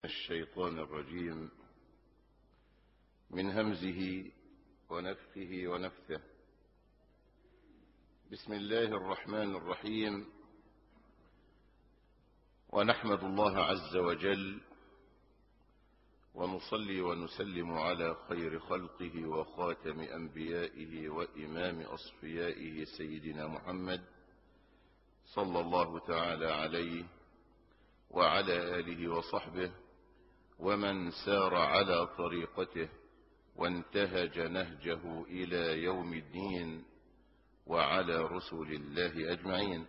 الشيطان الرجيم من همزه ونفخه ونفثه بسم الله الرحمن الرحيم ونحمد الله عز وجل ونصلي ونسلم على خير خلقه وخاتم أنبيائه وإمام أصفيائه سيدنا محمد صلى الله تعالى عليه وعلى آله وصحبه ومن سار على طريقته وانتهج نهجه إلى يوم الدين وعلى رسل الله أجمعين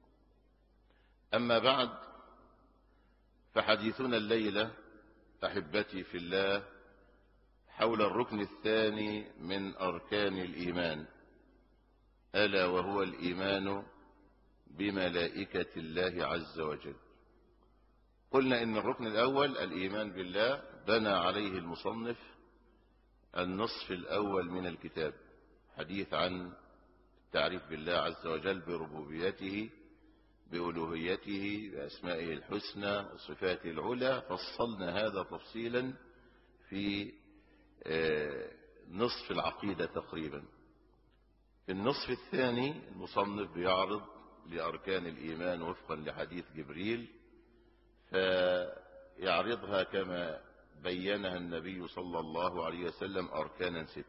أما بعد فحديثنا الليلة أحبتي في الله حول الركن الثاني من أركان الإيمان ألا وهو الإيمان بملائكة الله عز وجل قلنا إن الركن الأول الإيمان بالله بنى عليه المصنف النصف الأول من الكتاب حديث عن التعريف بالله عز وجل بربوبيته بألوهيته بأسمائه الحسنى وصفاته العلى فصلنا هذا تفصيلا في نصف العقيدة تقريبا في النصف الثاني المصنف بيعرض لأركان الإيمان وفقا لحديث جبريل فيعرضها كما بينها النبي صلى الله عليه وسلم أركانا ست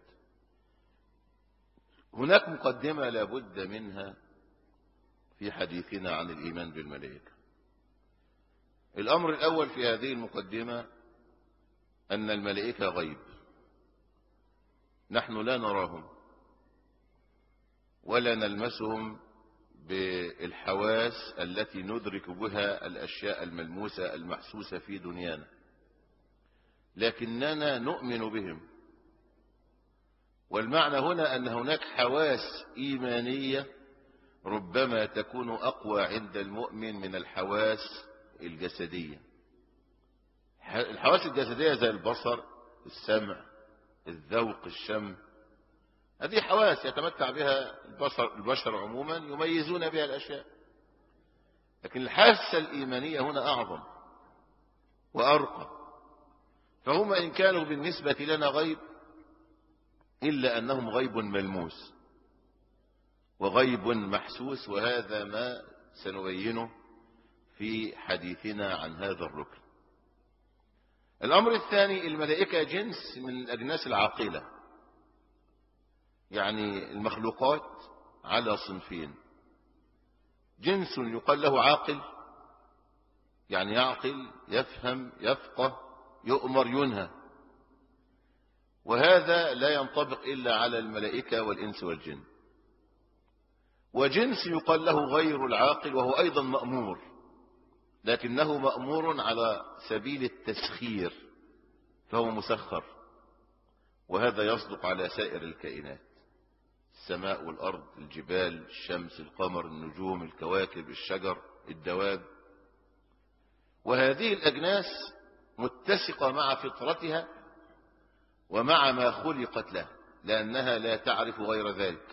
هناك مقدمة لابد منها في حديثنا عن الإيمان بالملائكة الأمر الأول في هذه المقدمة أن الملائكة غيب نحن لا نراهم ولا نلمسهم بالحواس التي ندرك بها الأشياء الملموسة المحسوسة في دنيانا لكننا نؤمن بهم والمعنى هنا أن هناك حواس إيمانية ربما تكون أقوى عند المؤمن من الحواس الجسدية الحواس الجسدية زي البصر السمع الذوق الشم هذه حواس يتمتع بها البشر, البشر عموما يميزون بها الأشياء لكن الحاسة الإيمانية هنا أعظم وأرقى فهم إن كانوا بالنسبة لنا غيب إلا أنهم غيب ملموس وغيب محسوس وهذا ما سنبينه في حديثنا عن هذا الركن الأمر الثاني الملائكة جنس من الأجناس العاقلة يعني المخلوقات على صنفين جنس يقال له عاقل يعني يعقل يفهم يفقه يؤمر ينهى وهذا لا ينطبق إلا على الملائكة والإنس والجن وجنس يقال له غير العاقل وهو أيضا مأمور لكنه مأمور على سبيل التسخير فهو مسخر وهذا يصدق على سائر الكائنات السماء والأرض الجبال الشمس القمر النجوم الكواكب الشجر الدواب وهذه الأجناس متسقة مع فطرتها ومع ما خلقت له لأنها لا تعرف غير ذلك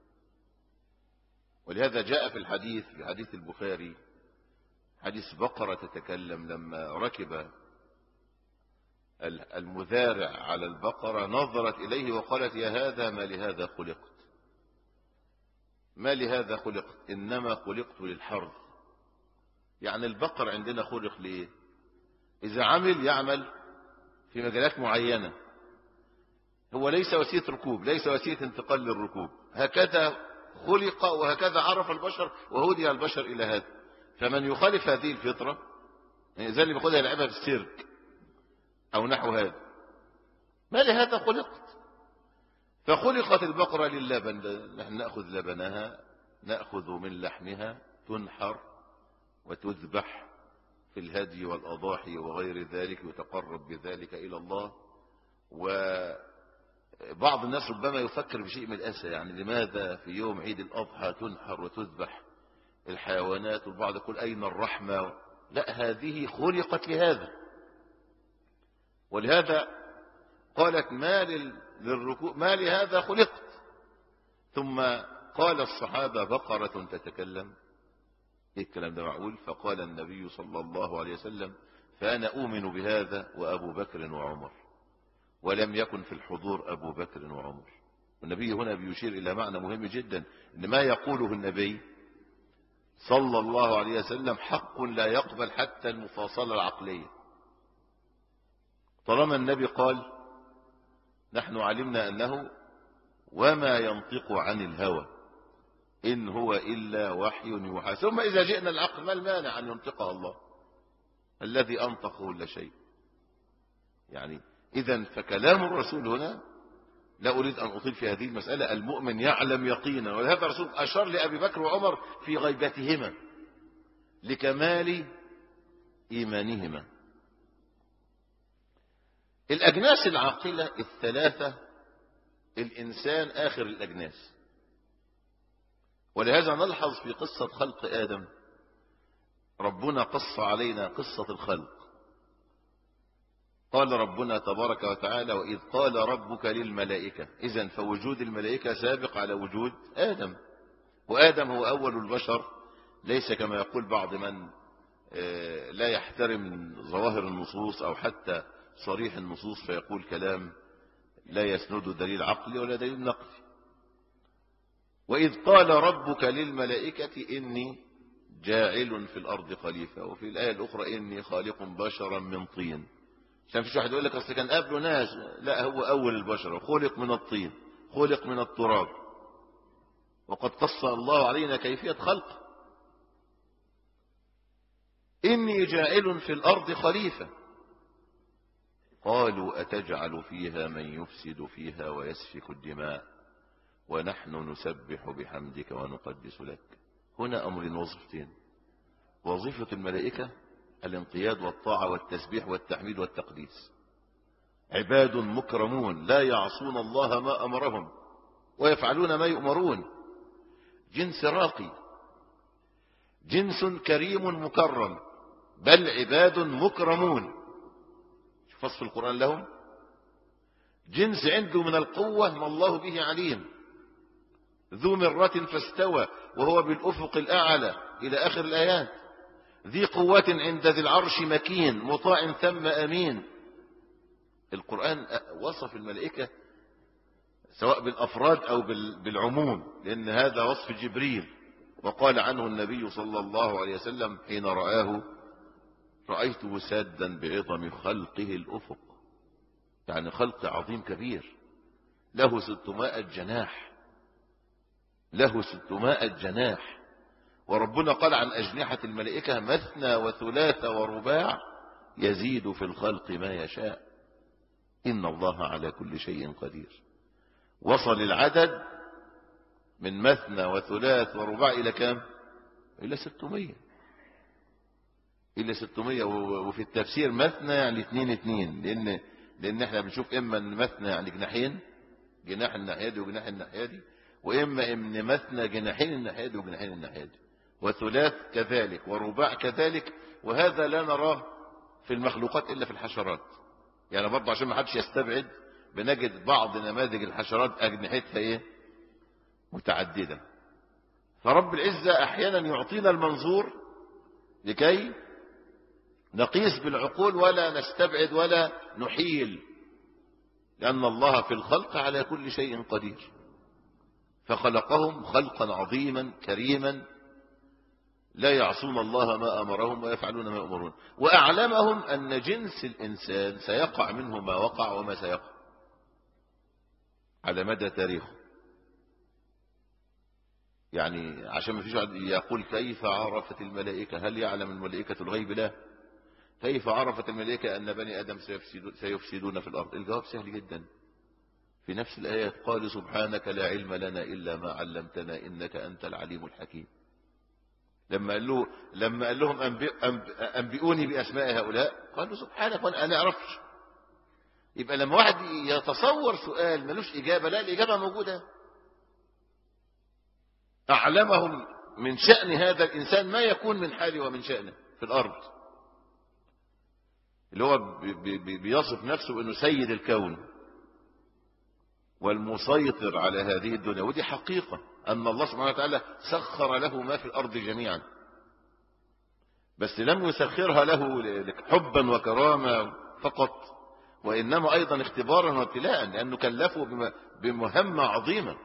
ولهذا جاء في الحديث في حديث البخاري حديث بقرة تتكلم لما ركب المذارع على البقرة نظرت إليه وقالت يا هذا ما لهذا خلقت ما لهذا خلقت إنما خلقت للحرث يعني البقر عندنا خلق لإيه إذا عمل يعمل في مجالات معينة هو ليس وسيلة ركوب ليس وسيلة انتقال للركوب هكذا خلق وهكذا عرف البشر وهدي البشر إلى هذا فمن يخالف هذه الفطرة يعني زي اللي بياخدها يلعبها في السيرك أو نحو هذا ما لهذا خلقت فخلقت البقرة للبن نحن نأخذ لبنها نأخذ من لحمها تنحر وتذبح في الهدي والأضاحي وغير ذلك يتقرب بذلك إلى الله وبعض الناس ربما يفكر بشيء من الأسى يعني لماذا في يوم عيد الأضحى تنحر وتذبح الحيوانات والبعض يقول أين الرحمة لا هذه خلقت لهذا ولهذا قالت ما للركوع ما لهذا خلقت ثم قال الصحابة بقرة تتكلم ايه الكلام ده معقول فقال النبي صلى الله عليه وسلم فأنا أؤمن بهذا وأبو بكر وعمر ولم يكن في الحضور أبو بكر وعمر النبي هنا بيشير إلى معنى مهم جدا إن ما يقوله النبي صلى الله عليه وسلم حق لا يقبل حتى المفاصلة العقلية طالما النبي قال نحن علمنا أنه وما ينطق عن الهوى إن هو إلا وحي يوحى ثم إذا جئنا العقل ما المانع أن ينطقها الله الذي أنطق كل شيء يعني إذا فكلام الرسول هنا لا أريد أن أطيل في هذه المسألة المؤمن يعلم يقينا ولهذا الرسول أشار لأبي بكر وعمر في غيبتهما لكمال إيمانهما الأجناس العاقلة الثلاثة الإنسان آخر الأجناس ولهذا نلحظ في قصة خلق آدم ربنا قص علينا قصة الخلق قال ربنا تبارك وتعالى وإذ قال ربك للملائكة إذا فوجود الملائكة سابق على وجود آدم وآدم هو أول البشر ليس كما يقول بعض من لا يحترم ظواهر النصوص أو حتى صريح النصوص فيقول كلام لا يسند دليل عقلي ولا دليل نقلي وإذ قال ربك للملائكة إني جاعل في الأرض خليفة وفي الآية الأخرى إني خالق بشرا من طين عشان فيش واحد يقول لك أصل كان قبله ناس لا هو أول البشر خلق من الطين خلق من التراب وقد قص الله علينا كيفية خلقه إني جاعل في الأرض خليفة قالوا أتجعل فيها من يفسد فيها ويسفك الدماء ونحن نسبح بحمدك ونقدس لك هنا أمر وظيفتين وظيفة الملائكة الانقياد والطاعة والتسبيح والتحميد والتقديس عباد مكرمون لا يعصون الله ما أمرهم ويفعلون ما يؤمرون جنس راقي جنس كريم مكرم بل عباد مكرمون فصف القرآن لهم جنس عنده من القوة ما الله به عليم ذو مرة فاستوى وهو بالأفق الأعلى إلى آخر الآيات ذي قوة عند ذي العرش مكين مطاع ثم أمين القرآن وصف الملائكة سواء بالأفراد أو بالعموم لأن هذا وصف جبريل وقال عنه النبي صلى الله عليه وسلم حين رآه رأيته سادا بعظم خلقه الأفق يعني خلق عظيم كبير له ستمائة جناح له ستمائة جناح وربنا قال عن أجنحة الملائكة مثنى وثلاث ورباع يزيد في الخلق ما يشاء إن الله على كل شيء قدير وصل العدد من مثنى وثلاث ورباع إلى كام إلى ستمية إلى ستمية وفي التفسير مثنى يعني اتنين اتنين لأن, لأن احنا بنشوف إما أن مثنى يعني جناحين جناح الناحية دي وجناح الناحية دي وإما إن مثنى جناحين الناحية دي وجناحين الناحية دي وثلاث كذلك ورباع كذلك وهذا لا نراه في المخلوقات إلا في الحشرات يعني برضه عشان ما حدش يستبعد بنجد بعض نماذج الحشرات أجنحتها إيه متعددة فرب العزة أحيانا يعطينا المنظور لكي نقيس بالعقول ولا نستبعد ولا نحيل لأن الله في الخلق على كل شيء قدير فخلقهم خلقا عظيما كريما لا يعصون الله ما أمرهم ويفعلون ما يؤمرون وأعلمهم أن جنس الإنسان سيقع منه ما وقع وما سيقع على مدى تاريخه يعني عشان ما فيش يقول كيف عرفت الملائكة هل يعلم الملائكة الغيب لا كيف عرفت الملائكة أن بني آدم سيفسدون في الأرض الجواب سهل جدا في نفس الآيات قال سبحانك لا علم لنا إلا ما علمتنا إنك أنت العليم الحكيم لما قال له لما قال لهم أنبئوني بأسماء هؤلاء قالوا سبحانك وأنا ما أعرفش يبقى لما واحد يتصور سؤال ملوش إجابة لا الإجابة موجودة أعلمهم من شأن هذا الإنسان ما يكون من حاله ومن شأنه في الأرض اللي هو بيصف نفسه بأنه سيد الكون والمسيطر على هذه الدنيا ودي حقيقة أن الله سبحانه وتعالى سخر له ما في الأرض جميعا بس لم يسخرها له حبا وكرامة فقط وإنما أيضا اختبارا وابتلاء لأنه كلفه بمهمة عظيمة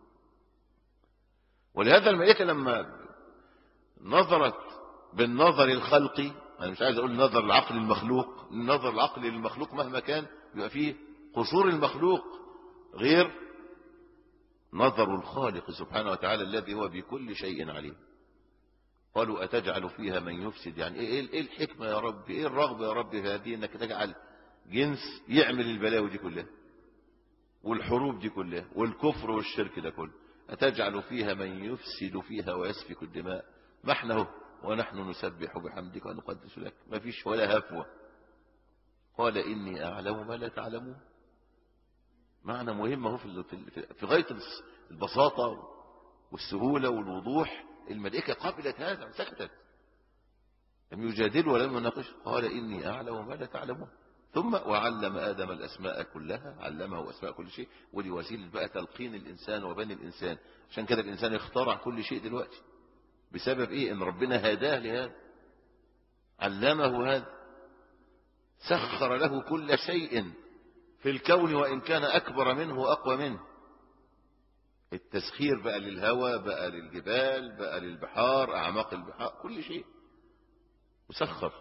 ولهذا الملائكة لما نظرت بالنظر الخلقي أنا مش عايز أقول نظر العقل المخلوق النظر العقل للمخلوق مهما كان يبقى فيه قصور المخلوق غير نظر الخالق سبحانه وتعالى الذي هو بكل شيء عليم قالوا أتجعل فيها من يفسد يعني إيه, إيه الحكمة يا رب إيه الرغبة يا رب في هذه أنك تجعل جنس يعمل البلاوي دي كلها والحروب دي كلها والكفر والشرك ده كله أتجعل فيها من يفسد فيها ويسفك الدماء ما احنا هو ونحن نسبح بحمدك ونقدس لك ما فيش ولا هفوة قال إني أعلم ما لا تعلمون معنى مهم اهو في في غاية البساطة والسهولة والوضوح الملائكة قبلت هذا سكتت لم يجادلوا ولم يناقش قال إني أعلم ما لا تعلمون ثم وعلم آدم الأسماء كلها علمه أسماء كل شيء ودي وسيلة بقى تلقين الإنسان وبني الإنسان عشان كده الإنسان اخترع كل شيء دلوقتي بسبب إيه إن ربنا هداه لهذا علمه هذا سخر له كل شيء في الكون وإن كان أكبر منه وأقوى منه التسخير بقى للهواء بقى للجبال بقى للبحار أعماق البحار كل شيء مسخر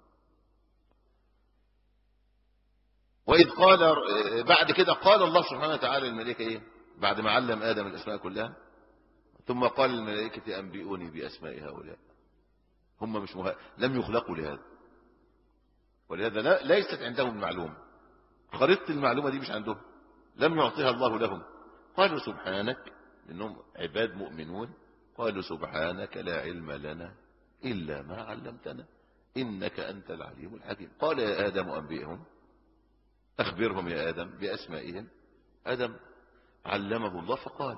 وإذ قال بعد كده قال الله سبحانه وتعالى للملائكة إيه بعد ما علم آدم الأسماء كلها ثم قال للملائكة أنبئوني بأسماء هؤلاء هم مش مه... لم يخلقوا لهذا ولهذا لا... ليست عندهم معلومة خريطة المعلومة دي مش عندهم لم يعطيها الله لهم قالوا سبحانك إنهم عباد مؤمنون قالوا سبحانك لا علم لنا إلا ما علمتنا إنك أنت العليم الحكيم قال يا آدم أنبئهم أخبرهم يا آدم بأسمائهم آدم علمه الله فقال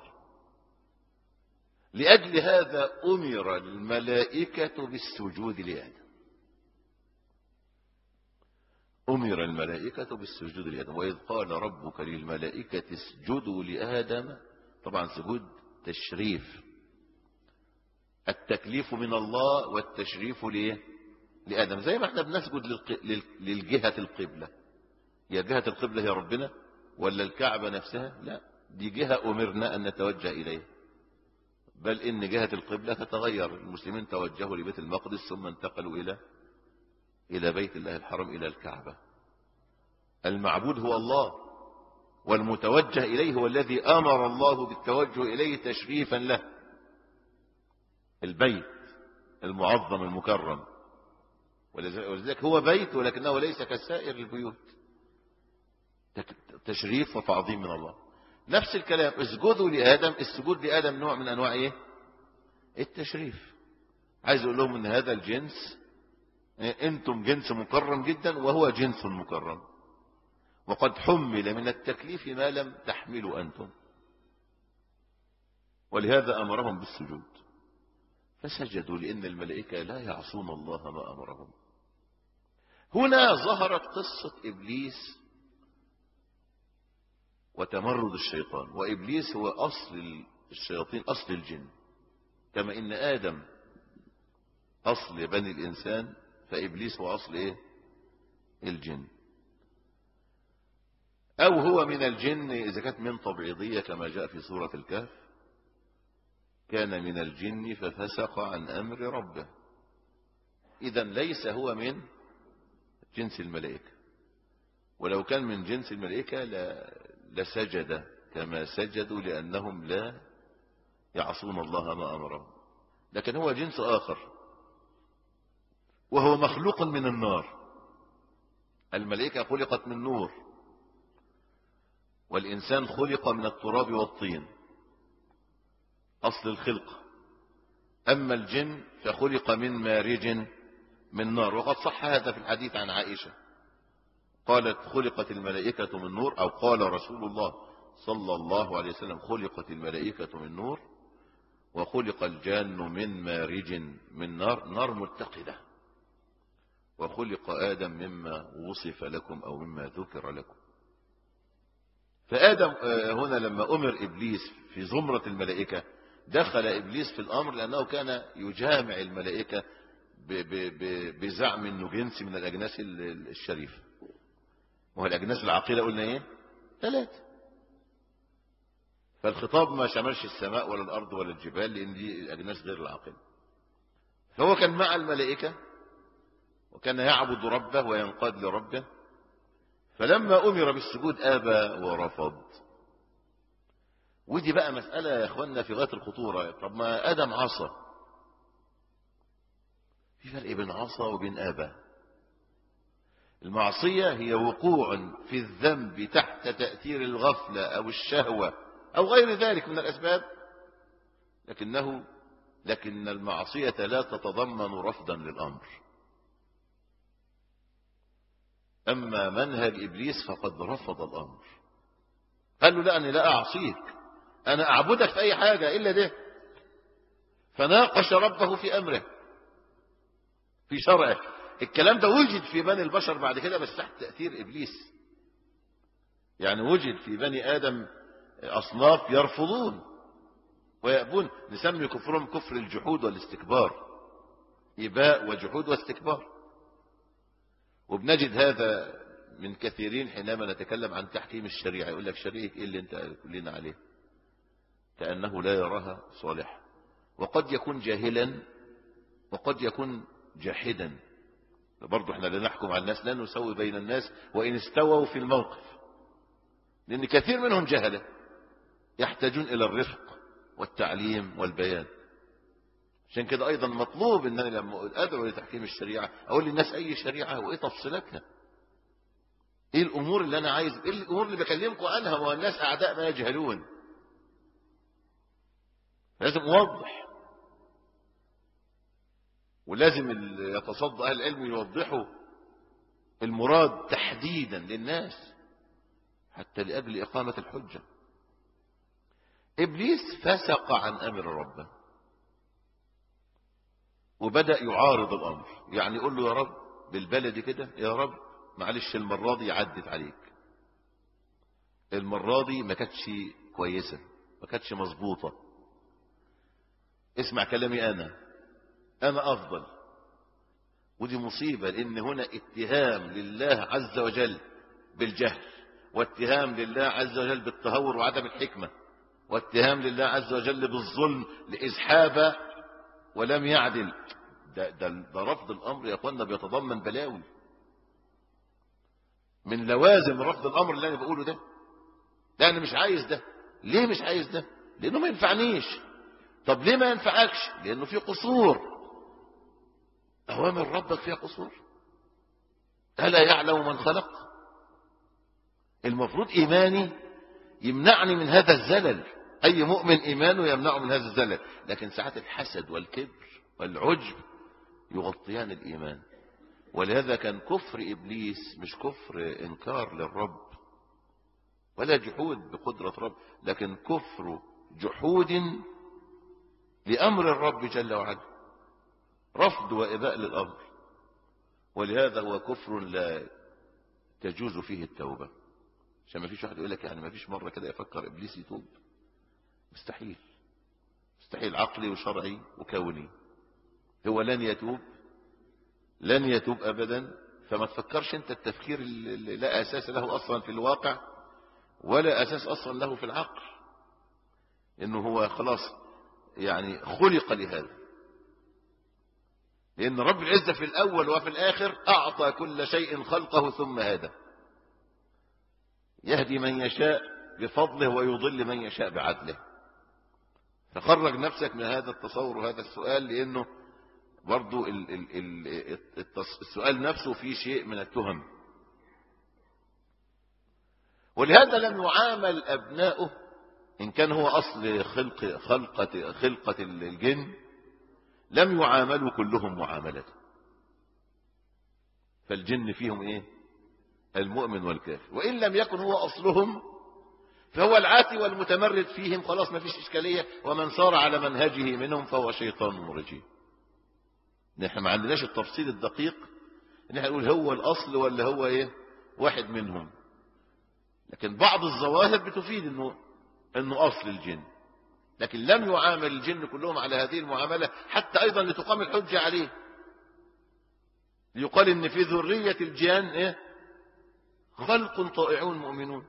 لأجل هذا أمر الملائكة بالسجود لآدم أمر الملائكة بالسجود لآدم وإذ قال ربك للملائكة اسجدوا لآدم طبعا سجود تشريف التكليف من الله والتشريف ليه لآدم زي ما احنا بنسجد للجهة القبلة يا جهة القبلة هي ربنا ولا الكعبة نفسها لا دي جهة أمرنا أن نتوجه إليها بل إن جهة القبلة تتغير المسلمين توجهوا لبيت المقدس ثم انتقلوا إلى إلى بيت الله الحرام إلى الكعبة المعبود هو الله والمتوجه إليه هو الذي أمر الله بالتوجه إليه تشريفا له البيت المعظم المكرم ولذلك هو بيت ولكنه ليس كسائر البيوت تشريف وتعظيم من الله نفس الكلام اسجدوا لآدم السجود لآدم نوع من أنواع إيه التشريف عايز أقول لهم أن هذا الجنس أنتم جنس مكرم جدا وهو جنس مكرم وقد حمل من التكليف ما لم تحملوا أنتم ولهذا أمرهم بالسجود فسجدوا لأن الملائكة لا يعصون الله ما أمرهم هنا ظهرت قصة إبليس وتمرد الشيطان وإبليس هو أصل الشياطين أصل الجن كما إن آدم أصل بني الإنسان فإبليس هو أصل إيه الجن أو هو من الجن إذا كانت من تبعيضية كما جاء في سورة الكهف كان من الجن ففسق عن أمر ربه إذا ليس هو من جنس الملائكة ولو كان من جنس الملائكة لسجد كما سجدوا لأنهم لا يعصون الله ما أمرهم لكن هو جنس آخر وهو مخلوق من النار الملائكة خلقت من نور والإنسان خلق من التراب والطين أصل الخلق أما الجن فخلق من مارج من نار وقد صح هذا في الحديث عن عائشة قالت خلقت الملائكة من نور أو قال رسول الله صلى الله عليه وسلم خلقت الملائكة من نور وخلق الجان من مارج من نار نار متقدة وخلق آدم مما وصف لكم أو مما ذكر لكم فآدم هنا لما أمر إبليس في زمرة الملائكة دخل إبليس في الأمر لأنه كان يجامع الملائكة بزعم انه جنس من الاجناس الشريفه وهو الاجناس العاقله قلنا ايه ثلاثه فالخطاب ما شملش السماء ولا الارض ولا الجبال لان دي الاجناس غير العاقله فهو كان مع الملائكه وكان يعبد ربه وينقاد لربه فلما امر بالسجود ابى ورفض ودي بقى مساله يا اخواننا في غايه الخطوره طب ما ادم عصى في فرق بين عصى وبين ابى المعصيه هي وقوع في الذنب تحت تاثير الغفله او الشهوه او غير ذلك من الاسباب لكنه لكن المعصيه لا تتضمن رفضا للامر أما منهج إبليس فقد رفض الأمر قال له لا أنا لا أعصيك أنا أعبدك في أي حاجة إلا ده فناقش ربه في أمره في شرعه الكلام ده وجد في بني البشر بعد كده بس تحت تأثير إبليس يعني وجد في بني آدم أصناف يرفضون ويأبون نسمي كفرهم كفر الجحود والاستكبار إباء وجحود واستكبار وبنجد هذا من كثيرين حينما نتكلم عن تحكيم الشريعة يقول لك شريعة إيه اللي انت كلنا عليه كأنه لا يراها صالحة وقد يكون جاهلا وقد يكون جاحدا برضو احنا لا نحكم على الناس لا نسوي بين الناس وإن استووا في الموقف لأن كثير منهم جهلة يحتاجون إلى الرفق والتعليم والبيان عشان كده ايضا مطلوب ان انا لما ادعو لتحكيم الشريعه اقول للناس اي شريعه وايه تفصيلاتها ايه الامور اللي انا عايز ايه الامور اللي بكلمكم عنها ما الناس اعداء ما يجهلون لازم اوضح ولازم يتصدى اهل العلم يوضحوا المراد تحديدا للناس حتى لاجل اقامه الحجه ابليس فسق عن امر ربه وبدأ يعارض الأمر يعني يقول له يا رب بالبلد كده يا رب معلش المرة دي عدت عليك المرة دي ما كانتش كويسة ما كانتش مظبوطة اسمع كلامي أنا أنا أفضل ودي مصيبة لأن هنا اتهام لله عز وجل بالجهل واتهام لله عز وجل بالتهور وعدم الحكمة واتهام لله عز وجل بالظلم لإزحاب ولم يعدل ده, ده, ده رفض الأمر يا أخوانا بيتضمن بلاوي من لوازم رفض الأمر اللي أنا بقوله ده لا أنا مش عايز ده ليه مش عايز ده لأنه ما ينفعنيش طب ليه ما ينفعكش لأنه في قصور أوامر ربك فيها قصور ألا يعلم من خلق المفروض إيماني يمنعني من هذا الزلل أي مؤمن إيمانه يمنعه من هذا الزلل لكن ساعات الحسد والكبر والعجب يغطيان الإيمان ولهذا كان كفر إبليس مش كفر إنكار للرب ولا جحود بقدرة رب لكن كفر جحود لأمر الرب جل وعلا رفض وإباء للأمر ولهذا هو كفر لا تجوز فيه التوبة عشان ما فيش واحد يقول لك يعني ما فيش مرة كده يفكر إبليس يتوب مستحيل مستحيل عقلي وشرعي وكوني هو لن يتوب لن يتوب أبدا فما تفكرش انت التفكير اللي لا أساس له أصلا في الواقع ولا أساس أصلا له في العقل إنه هو خلاص يعني خلق لهذا لأن رب العزة في الأول وفي الآخر أعطى كل شيء خلقه ثم هدى يهدي من يشاء بفضله ويضل من يشاء بعدله فخرج نفسك من هذا التصور وهذا السؤال لأنه برضو ال ال ال السؤال نفسه فيه شيء من التهم ولهذا لم يعامل أبناؤه إن كان هو أصل خلق خلقة, خلقة الجن لم يعاملوا كلهم معاملته فالجن فيهم إيه المؤمن والكافر وإن لم يكن هو أصلهم فهو العاتي والمتمرد فيهم خلاص ما فيش إشكالية ومن صار على منهجه منهم فهو شيطان رجيم نحن ما عندناش التفصيل الدقيق ان احنا نقول هو الاصل ولا هو ايه واحد منهم لكن بعض الظواهر بتفيد انه انه اصل الجن لكن لم يعامل الجن كلهم على هذه المعاملة حتى ايضا لتقام الحجة عليه يقال ان في ذرية الجان ايه خلق طائعون مؤمنون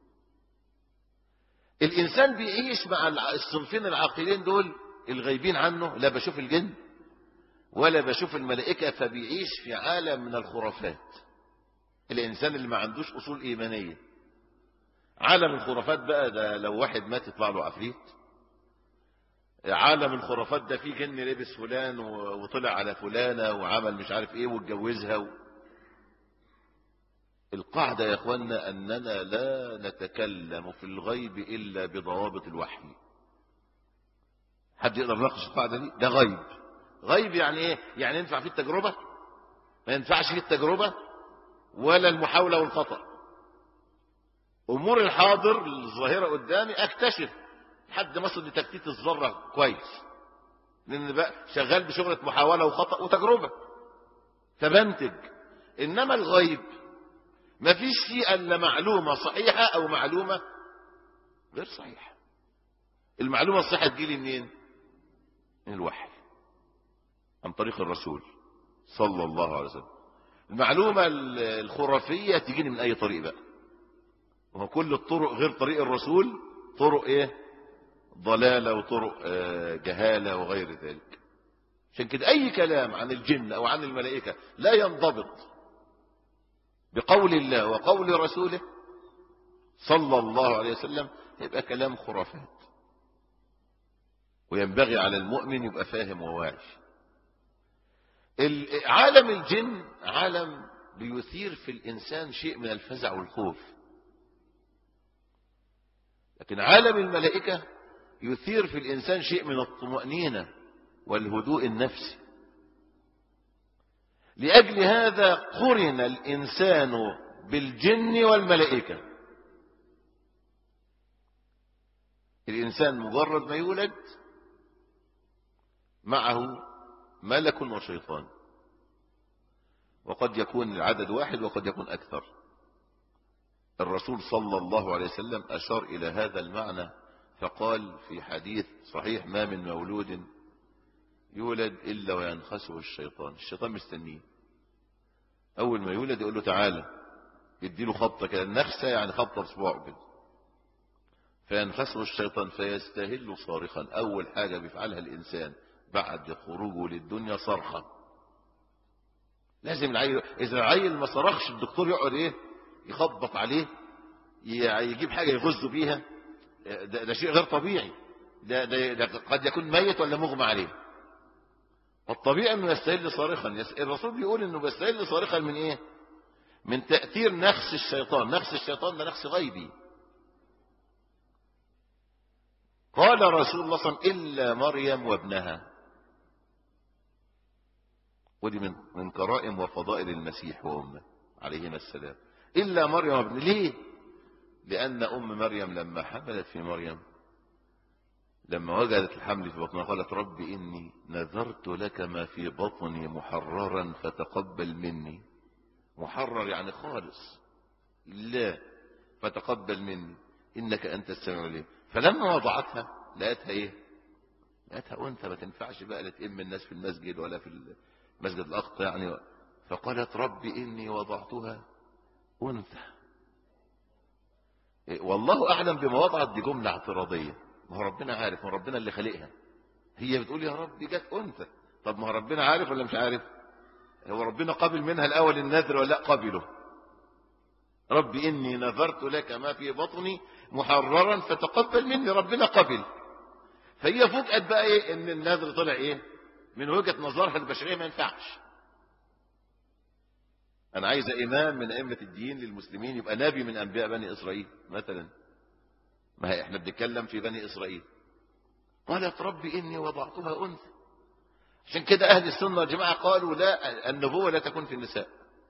الانسان بيعيش مع الصنفين العاقلين دول الغايبين عنه لا بشوف الجن ولا بشوف الملائكة فبيعيش في عالم من الخرافات الانسان اللي ما عندوش اصول ايمانية عالم الخرافات بقى ده لو واحد مات يطلع له عفريت عالم الخرافات ده فيه جن لبس فلان وطلع على فلانة وعمل مش عارف ايه واتجوزها و... القاعدة يا اخوانا اننا لا نتكلم في الغيب الا بضوابط الوحي حد يقدر يناقش القاعدة دي ده غيب غيب يعني ايه يعني ينفع فيه التجربة ما ينفعش فيه التجربة ولا المحاولة والخطأ امور الحاضر الظاهرة قدامي اكتشف لحد ما اصل لتكتيت الذرة كويس لان بقى شغال بشغلة محاولة وخطأ وتجربة فبنتج انما الغيب ما فيش فيه الا معلومة صحيحة او معلومة غير صحيحة المعلومة الصحيحة تجيلي منين من الوحي عن طريق الرسول صلى الله عليه وسلم المعلومة الخرافية تجيني من اي طريق بقى وهو كل الطرق غير طريق الرسول طرق ايه ضلالة وطرق جهالة وغير ذلك عشان كده اي كلام عن الجن او عن الملائكة لا ينضبط بقول الله وقول رسوله صلى الله عليه وسلم يبقى كلام خرافات وينبغي على المؤمن يبقى فاهم وواعي عالم الجن عالم بيثير في الإنسان شيء من الفزع والخوف لكن عالم الملائكة يثير في الإنسان شيء من الطمأنينة والهدوء النفسي لأجل هذا قرن الإنسان بالجن والملائكة الإنسان مجرد ما يولد معه ملك وشيطان وقد يكون العدد واحد وقد يكون أكثر الرسول صلى الله عليه وسلم أشار إلى هذا المعنى فقال في حديث صحيح ما من مولود يولد إلا وينخسه الشيطان الشيطان مستنيه أول ما يولد يقول له تعالى يديله خبطة كده النخسة يعني خبطة بصباعه كده فينخسه الشيطان فيستهل صارخا أول حاجة بيفعلها الإنسان بعد خروجه للدنيا صرخة لازم العيل إذا العيل ما صرخش الدكتور يقعد إيه يخبط عليه يجيب حاجة يغز بيها ده, ده شيء غير طبيعي ده, ده, ده قد يكون ميت ولا مغمى عليه والطبيعي انه يستهل صارخا الرسول بيقول انه بيستهل صارخا من ايه من تأثير نخس الشيطان نخس الشيطان ده نخس غيبي قال رسول الله صلى الله عليه وسلم إلا مريم وابنها ودي من من كرائم وفضائل المسيح وأمه عليهما السلام إلا مريم وابنها ليه لأن أم مريم لما حملت في مريم لما وجدت الحمل في بطنها قالت رب إني نذرت لك ما في بطني محررا فتقبل مني محرر يعني خالص لا فتقبل مني إنك أنت السميع العليم فلما وضعتها لقيتها إيه لقيتها أنثى ما تنفعش بقى لا تئم الناس في المسجد ولا في المسجد الأقصى يعني فقالت رب إني وضعتها أنثى والله أعلم بما وضعت دي جملة اعتراضية ما هو ربنا عارف ما هو ربنا اللي خلقها هي بتقول يا رب جت أنثى طب ما هو ربنا عارف ولا مش عارف هو ربنا قبل منها الأول النذر ولا قبله رب إني نذرت لك ما في بطني محررا فتقبل مني ربنا قبل فهي فوجئت بقى ايه ان النذر طلع ايه من وجهة نظرها البشرية ما ينفعش انا عايز امام من ائمة الدين للمسلمين يبقى نبي من انبياء بني اسرائيل مثلا ما هي احنا بنتكلم في بني اسرائيل قالت رب اني وضعتها انثى عشان كده اهل السنه والجماعه قالوا لا النبوه لا تكون في النساء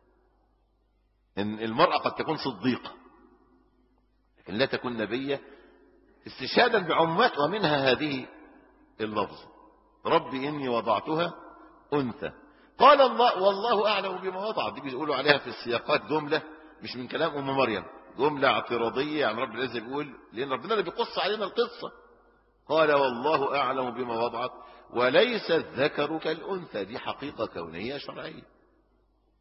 ان المراه قد تكون صديقه لكن لا تكون نبيه استشهادا بعمات ومنها هذه اللفظ رب اني وضعتها انثى قال الله والله اعلم بما وضع دي بيقولوا عليها في السياقات جمله مش من كلام ام مريم جمله اعتراضيه يعني رب العزه بيقول لان ربنا اللي بيقص علينا القصه قال والله اعلم بما وضعت وليس الذكر كالانثى دي حقيقه كونيه شرعيه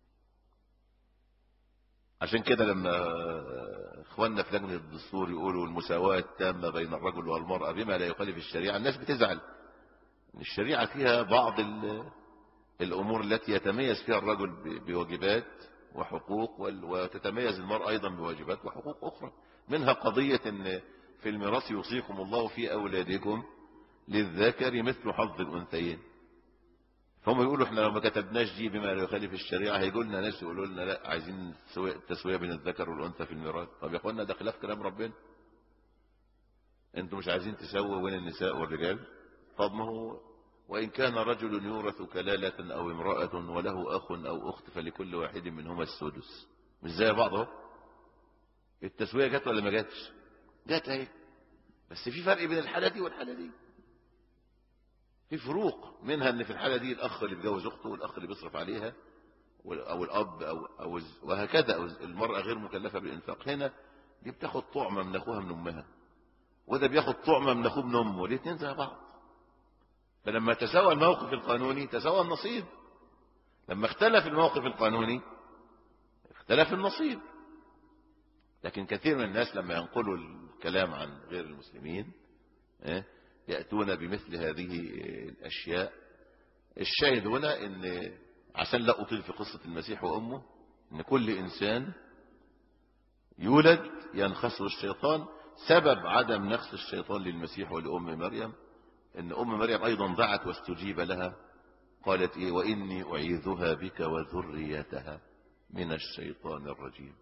عشان كده لما اخواننا في لجنه الدستور يقولوا المساواه التامه بين الرجل والمراه بما لا يخالف الشريعه الناس بتزعل الشريعه فيها بعض الامور التي يتميز فيها الرجل بواجبات وحقوق وتتميز المراه ايضا بواجبات وحقوق اخرى منها قضيه ان في الميراث يوصيكم الله في اولادكم للذكر مثل حظ الانثيين فهم يقولوا احنا لو ما كتبناش دي بما لا يخالف الشريعه هيجوا لنا ناس يقولوا لنا لا عايزين التسويه بين الذكر والانثى في الميراث طب يا اخوانا ده خلاف كلام ربنا انتوا مش عايزين تسووا بين النساء والرجال طب ما هو وان كان رجل يورث كلاله او امراه وله اخ او اخت فلكل واحد منهما السدس مش زي بعض اهو التسويه جت ولا ما جاتش جت اهي بس في فرق بين الحاله دي والحاله دي في فروق منها ان في الحاله دي الاخ اللي بيجوز اخته والاخ اللي بيصرف عليها او الاب او او وهكذا أو المراه غير مكلفه بالانفاق هنا دي بتاخد طعمه من اخوها من امها وده بياخد طعمه من اخوه من امه الاثنين زي بعض فلما تساوى الموقف القانوني تساوى النصيب لما اختلف الموقف القانوني اختلف النصيب لكن كثير من الناس لما ينقلوا الكلام عن غير المسلمين يأتون بمثل هذه الأشياء الشاهد هنا ان عشان لا أطيل في قصة المسيح وأمه ان كل إنسان يولد ينخسه الشيطان سبب عدم نخس الشيطان للمسيح ولأم مريم ان أم مريم أيضا دعت واستجيب لها قالت إيه وإني أعيذها بك وذريتها من الشيطان الرجيم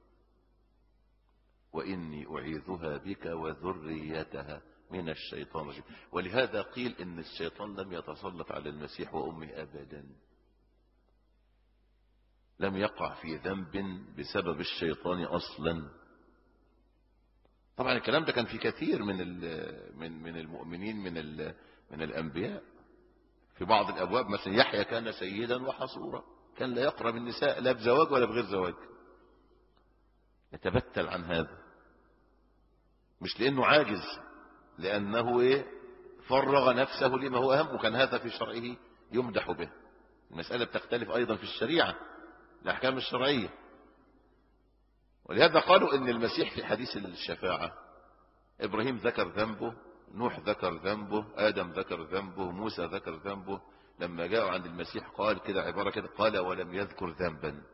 وإني أعيذها بك وذريتها من الشيطان الرجيم ولهذا قيل ان الشيطان لم يتسلط على المسيح وامه ابدا لم يقع في ذنب بسبب الشيطان اصلا طبعا الكلام ده كان في كثير من من من المؤمنين من من الانبياء في بعض الابواب مثلا يحيى كان سيدا وحصورا كان لا يقرب النساء لا بزواج ولا بغير زواج يتبتل عن هذا مش لانه عاجز لأنه إيه فرغ نفسه لما هو أهم وكان هذا في شرعه يمدح به المسألة بتختلف أيضا في الشريعة الأحكام الشرعية ولهذا قالوا إن المسيح في حديث الشفاعة إبراهيم ذكر ذنبه نوح ذكر ذنبه آدم ذكر ذنبه موسى ذكر ذنبه لما جاءوا عند المسيح قال كده عبارة كده قال ولم يذكر ذنبا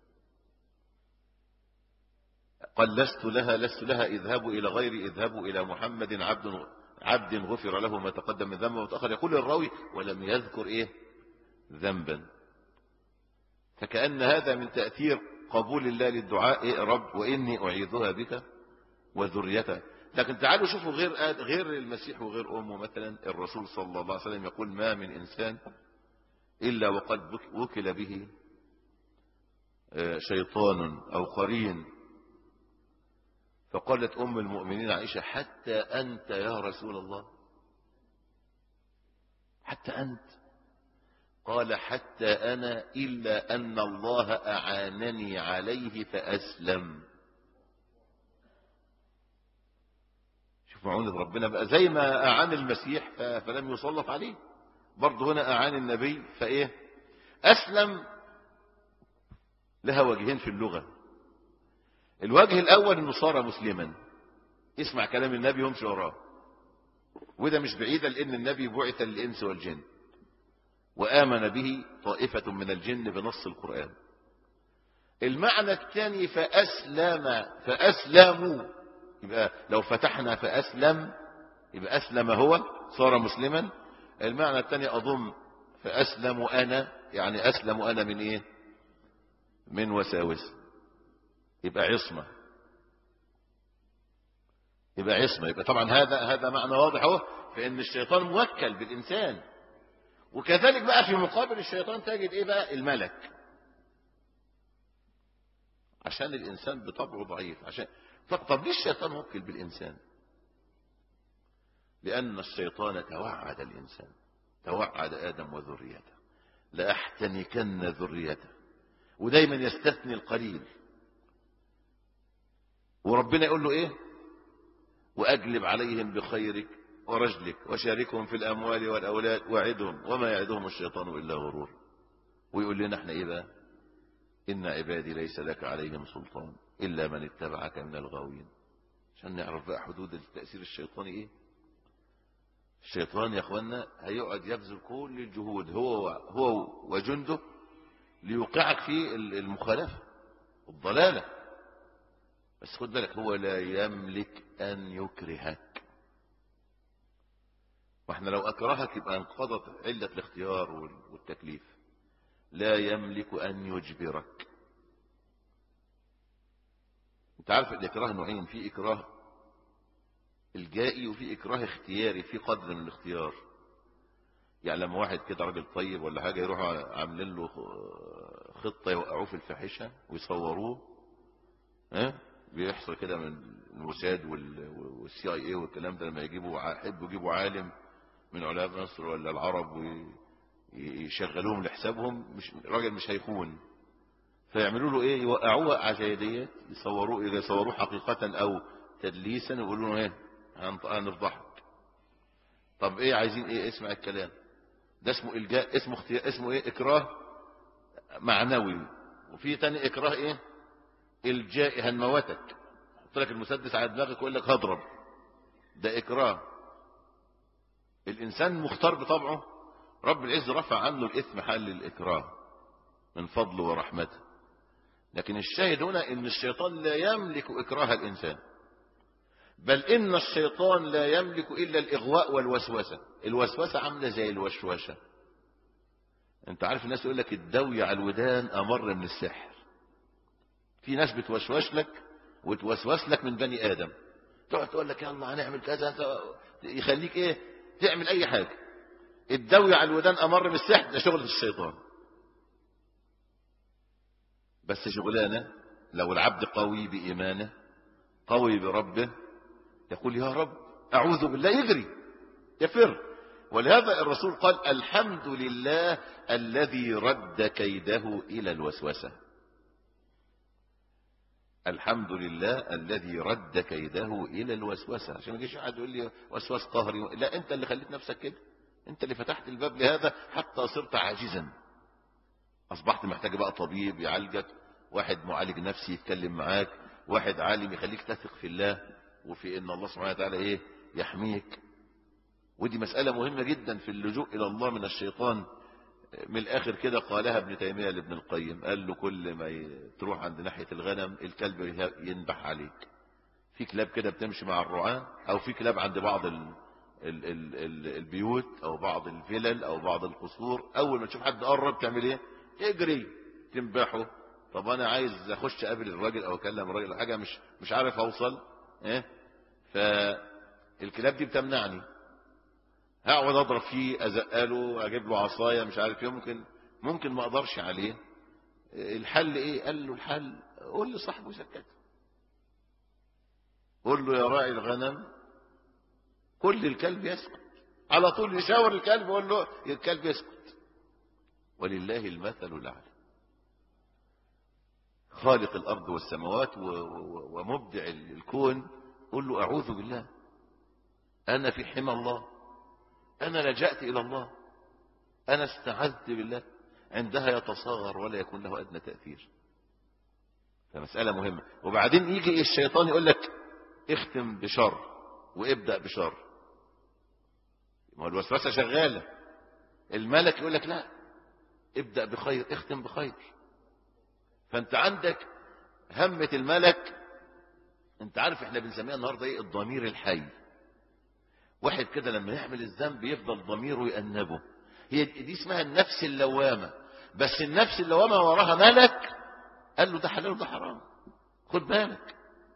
قال لست لها لست لها اذهبوا إلى غيري اذهبوا إلى محمد عبد عبد غفر له ما تقدم من ذنبه وتأخر يقول الراوي ولم يذكر إيه ذنبا فكأن هذا من تأثير قبول الله للدعاء إيه رب وإني أعيذها بك وذريتها لكن تعالوا شوفوا غير غير المسيح وغير أمه مثلا الرسول صلى الله عليه وسلم يقول ما من إنسان إلا وقد وكل به شيطان أو قرين فقالت أم المؤمنين عائشة حتى أنت يا رسول الله حتى أنت قال حتى أنا إلا أن الله أعانني عليه فأسلم شوف معونة ربنا بقى زي ما أعان المسيح فلم يسلط عليه برضه هنا أعان النبي فإيه أسلم لها وجهين في اللغة الوجه الأول أنه صار مسلما اسمع كلام النبي وامشي وراه وده مش بعيدا لأن النبي بعث للإنس والجن وآمن به طائفة من الجن بنص القرآن المعنى الثاني فأسلم فأسلموا يبقى لو فتحنا فأسلم يبقى أسلم هو صار مسلما المعنى الثاني أضم فأسلم أنا يعني أسلم أنا من إيه من وساوس يبقى عصمة يبقى عصمة يبقى طبعا هذا هذا معنى واضح اهو فإن الشيطان موكل بالإنسان وكذلك بقى في مقابل الشيطان تجد إيه بقى الملك عشان الإنسان بطبعه ضعيف عشان طب, طب ليه الشيطان موكل بالإنسان لأن الشيطان توعد الإنسان توعد آدم وذريته لأحتنكن ذريته ودايما يستثني القليل وربنا يقول له ايه واجلب عليهم بخيرك ورجلك وشاركهم في الاموال والاولاد وعدهم وما يعدهم الشيطان الا غرور ويقول لنا احنا ايه بقى ان عبادي ليس لك عليهم سلطان إلا من اتبعك من الغاوين عشان نعرف بقى حدود التأثير الشيطاني إيه الشيطان يا أخوانا هيقعد يبذل كل الجهود هو هو وجنده ليوقعك في المخالفة الضلالة بس خد بالك هو لا يملك أن يكرهك واحنا لو أكرهك يبقى انقضت علة الاختيار والتكليف لا يملك أن يجبرك انت عارف الإكراه نوعين في إكراه الجائي وفي إكراه اختياري في قدر من الاختيار يعني لما واحد كده راجل طيب ولا حاجة يروحوا عاملين له خطة يوقعوه في الفاحشة ويصوروه ها بيحصل كده من الموساد والسي اي اي والكلام ده لما يجيبوا يحبوا يجيبوا عالم من علماء مصر ولا العرب ويشغلوهم لحسابهم مش راجل مش هيخون فيعملوا له ايه يوقعوه وقعه زي ديت يصوروه اذا صوروه حقيقه او تدليسا يقولوا له ايه هنفضحك طب ايه عايزين ايه اسمع الكلام ده اسمه الجاء اسمه اختيار اسمه ايه اكراه معنوي وفي تاني اكراه ايه الجاء هنموتك قلت لك المسدس على دماغك ويقول لك هضرب ده اكراه الانسان مختار بطبعه رب العز رفع عنه الاثم حال الاكراه من فضله ورحمته لكن الشاهد هنا ان الشيطان لا يملك اكراه الانسان بل ان الشيطان لا يملك الا الاغواء والوسوسه الوسوسه عامله زي الوشوشه انت عارف الناس يقول لك الدوي على الودان امر من السحر في ناس بتوشوش لك وتوسوس لك من بني ادم تقعد تقول لك يلا هنعمل كذا يخليك ايه تعمل اي حاجه الدوي على الودان امر من السحر ده شغله الشيطان بس شغلانه لو العبد قوي بايمانه قوي بربه يقول يا رب اعوذ بالله يجري يفر ولهذا الرسول قال الحمد لله الذي رد كيده الى الوسوسه الحمد لله الذي رد كيده الى الوسوسه عشان ما يجيش حد يقول لي وسواس قهري لا انت اللي خليت نفسك كده انت اللي فتحت الباب لهذا حتى صرت عاجزا اصبحت محتاج بقى طبيب يعالجك واحد معالج نفسي يتكلم معاك واحد عالم يخليك تثق في الله وفي ان الله سبحانه وتعالى ايه يحميك ودي مسألة مهمة جدا في اللجوء الى الله من الشيطان من الاخر كده قالها ابن تيمية لابن القيم قال له كل ما تروح عند ناحية الغنم الكلب ينبح عليك في كلاب كده بتمشي مع الرعاة او في كلاب عند بعض ال ال ال ال البيوت او بعض الفلل او بعض القصور اول ما تشوف حد قرب تعمل ايه اجري تنبحه طب انا عايز اخش اقابل الراجل او اكلم الراجل حاجه مش مش عارف اوصل ايه فالكلاب دي بتمنعني هقعد اضرب فيه ازقله اجيب له عصايه مش عارف ايه ممكن ممكن ما اقدرش عليه الحل ايه قال له الحل قول لصاحبه سكته قول له يا راعي الغنم كل الكلب يسكت على طول يشاور الكلب يقول له الكلب يسكت ولله المثل الاعلى خالق الارض والسماوات ومبدع الكون قل له اعوذ بالله انا في حمى الله انا لجأت الى الله انا استعذت بالله عندها يتصاغر ولا يكون له ادنى تاثير فمساله مهمه وبعدين يجي الشيطان يقول لك اختم بشر وابدا بشر ما الوسوسه شغاله الملك يقول لك لا ابدا بخير اختم بخير فانت عندك همة الملك انت عارف احنا بنسميها النهارده ايه الضمير الحي واحد كده لما يعمل الذنب يفضل ضميره يأنبه هي دي اسمها النفس اللوامة بس النفس اللوامة وراها ملك قال له ده حلال وده حرام خد بالك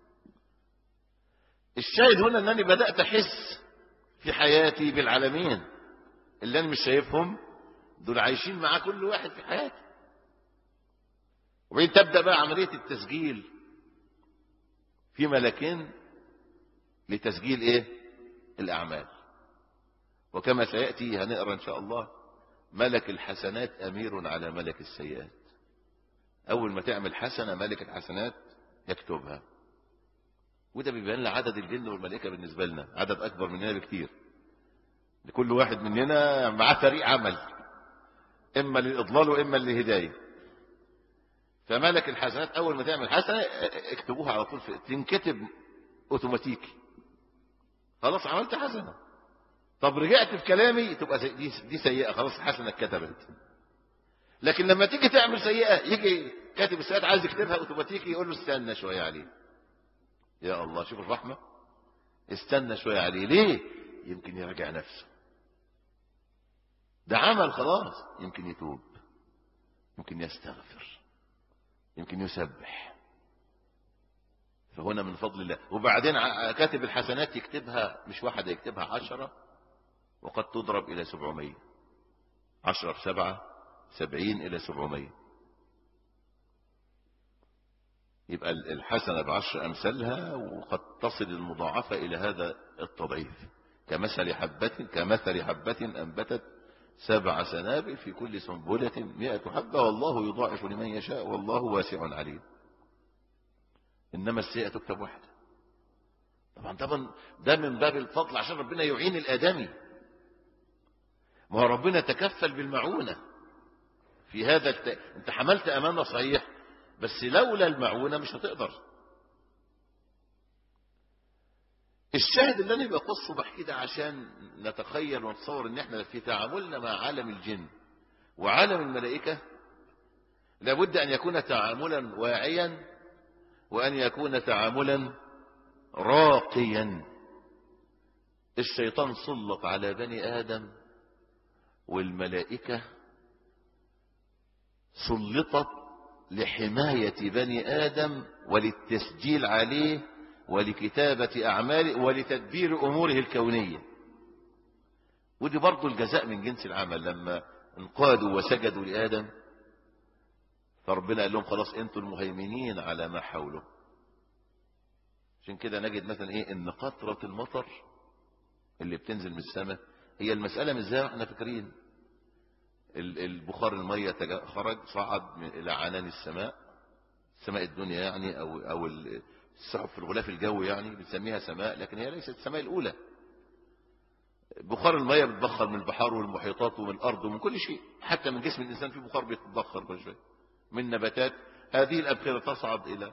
الشاهد هنا انني بدأت احس في حياتي بالعالمين اللي انا مش شايفهم دول عايشين مع كل واحد في حياتي وبعدين تبدأ بقى عملية التسجيل في ملكين لتسجيل ايه الاعمال وكما سيأتي هنقرأ ان شاء الله ملك الحسنات امير على ملك السيئات اول ما تعمل حسنة ملك الحسنات يكتبها وده بيبان لنا عدد الجن والملائكة بالنسبة لنا عدد اكبر مننا بكتير لكل واحد مننا معاه فريق عمل اما للاضلال واما للهدايه فملك الحسنات اول ما تعمل حسنه اكتبوها على طول في تنكتب اوتوماتيكي خلاص عملت حسنه طب رجعت في كلامي تبقى زي- دي, دي سيئه خلاص الحسنه اتكتبت لكن لما تيجي تعمل سيئه يجي كاتب السيئات عايز يكتبها اوتوماتيكي يقول له استنى شويه عليه يا الله شوف الرحمه استنى شويه عليه ليه يمكن يراجع نفسه ده عمل خلاص يمكن يتوب يمكن يستغفر يمكن يسبح فهنا من فضل الله وبعدين ع- كاتب الحسنات يكتبها مش واحدة يكتبها عشرة وقد تضرب إلى سبعمية عشرة بسبعة سبعين إلى سبعمية يبقى ال- الحسنة بعشر أمثالها وقد تصل المضاعفة إلى هذا التضعيف كمثل حبة كمثل حبة أنبتت سبع سنابل في كل سنبلة مئة حبة والله يضاعف لمن يشاء والله واسع عليم إنما السيئة تكتب واحدة طبعا طبعا ده من باب الفضل عشان ربنا يعين الآدمي ما هو ربنا تكفل بالمعونة في هذا الت... انت حملت أمانة صحيح بس لولا المعونة مش هتقدر الشاهد اللي انا بقصه بحكي ده عشان نتخيل ونتصور ان احنا في تعاملنا مع عالم الجن وعالم الملائكة لابد ان يكون تعاملا واعيا وان يكون تعاملا راقيا الشيطان سلط على بني ادم والملائكة سلطت لحماية بني آدم وللتسجيل عليه ولكتابة أعماله ولتدبير أموره الكونية ودي برضو الجزاء من جنس العمل لما انقادوا وسجدوا لآدم فربنا قال لهم خلاص انتوا المهيمنين على ما حوله عشان كده نجد مثلا ايه ان قطرة المطر اللي بتنزل من السماء هي المسألة مش زي ما احنا فاكرين ال- البخار المية تجا- خرج صعد من- إلى عنان السماء سماء الدنيا يعني أو, أو ال- السحب في الغلاف الجوي يعني بنسميها سماء لكن هي ليست السماء الأولى بخار المية بتبخر من البحار والمحيطات ومن الأرض ومن كل شيء حتى من جسم الإنسان في بخار بيتبخر كل شوية من نباتات هذه الأبخرة تصعد إلى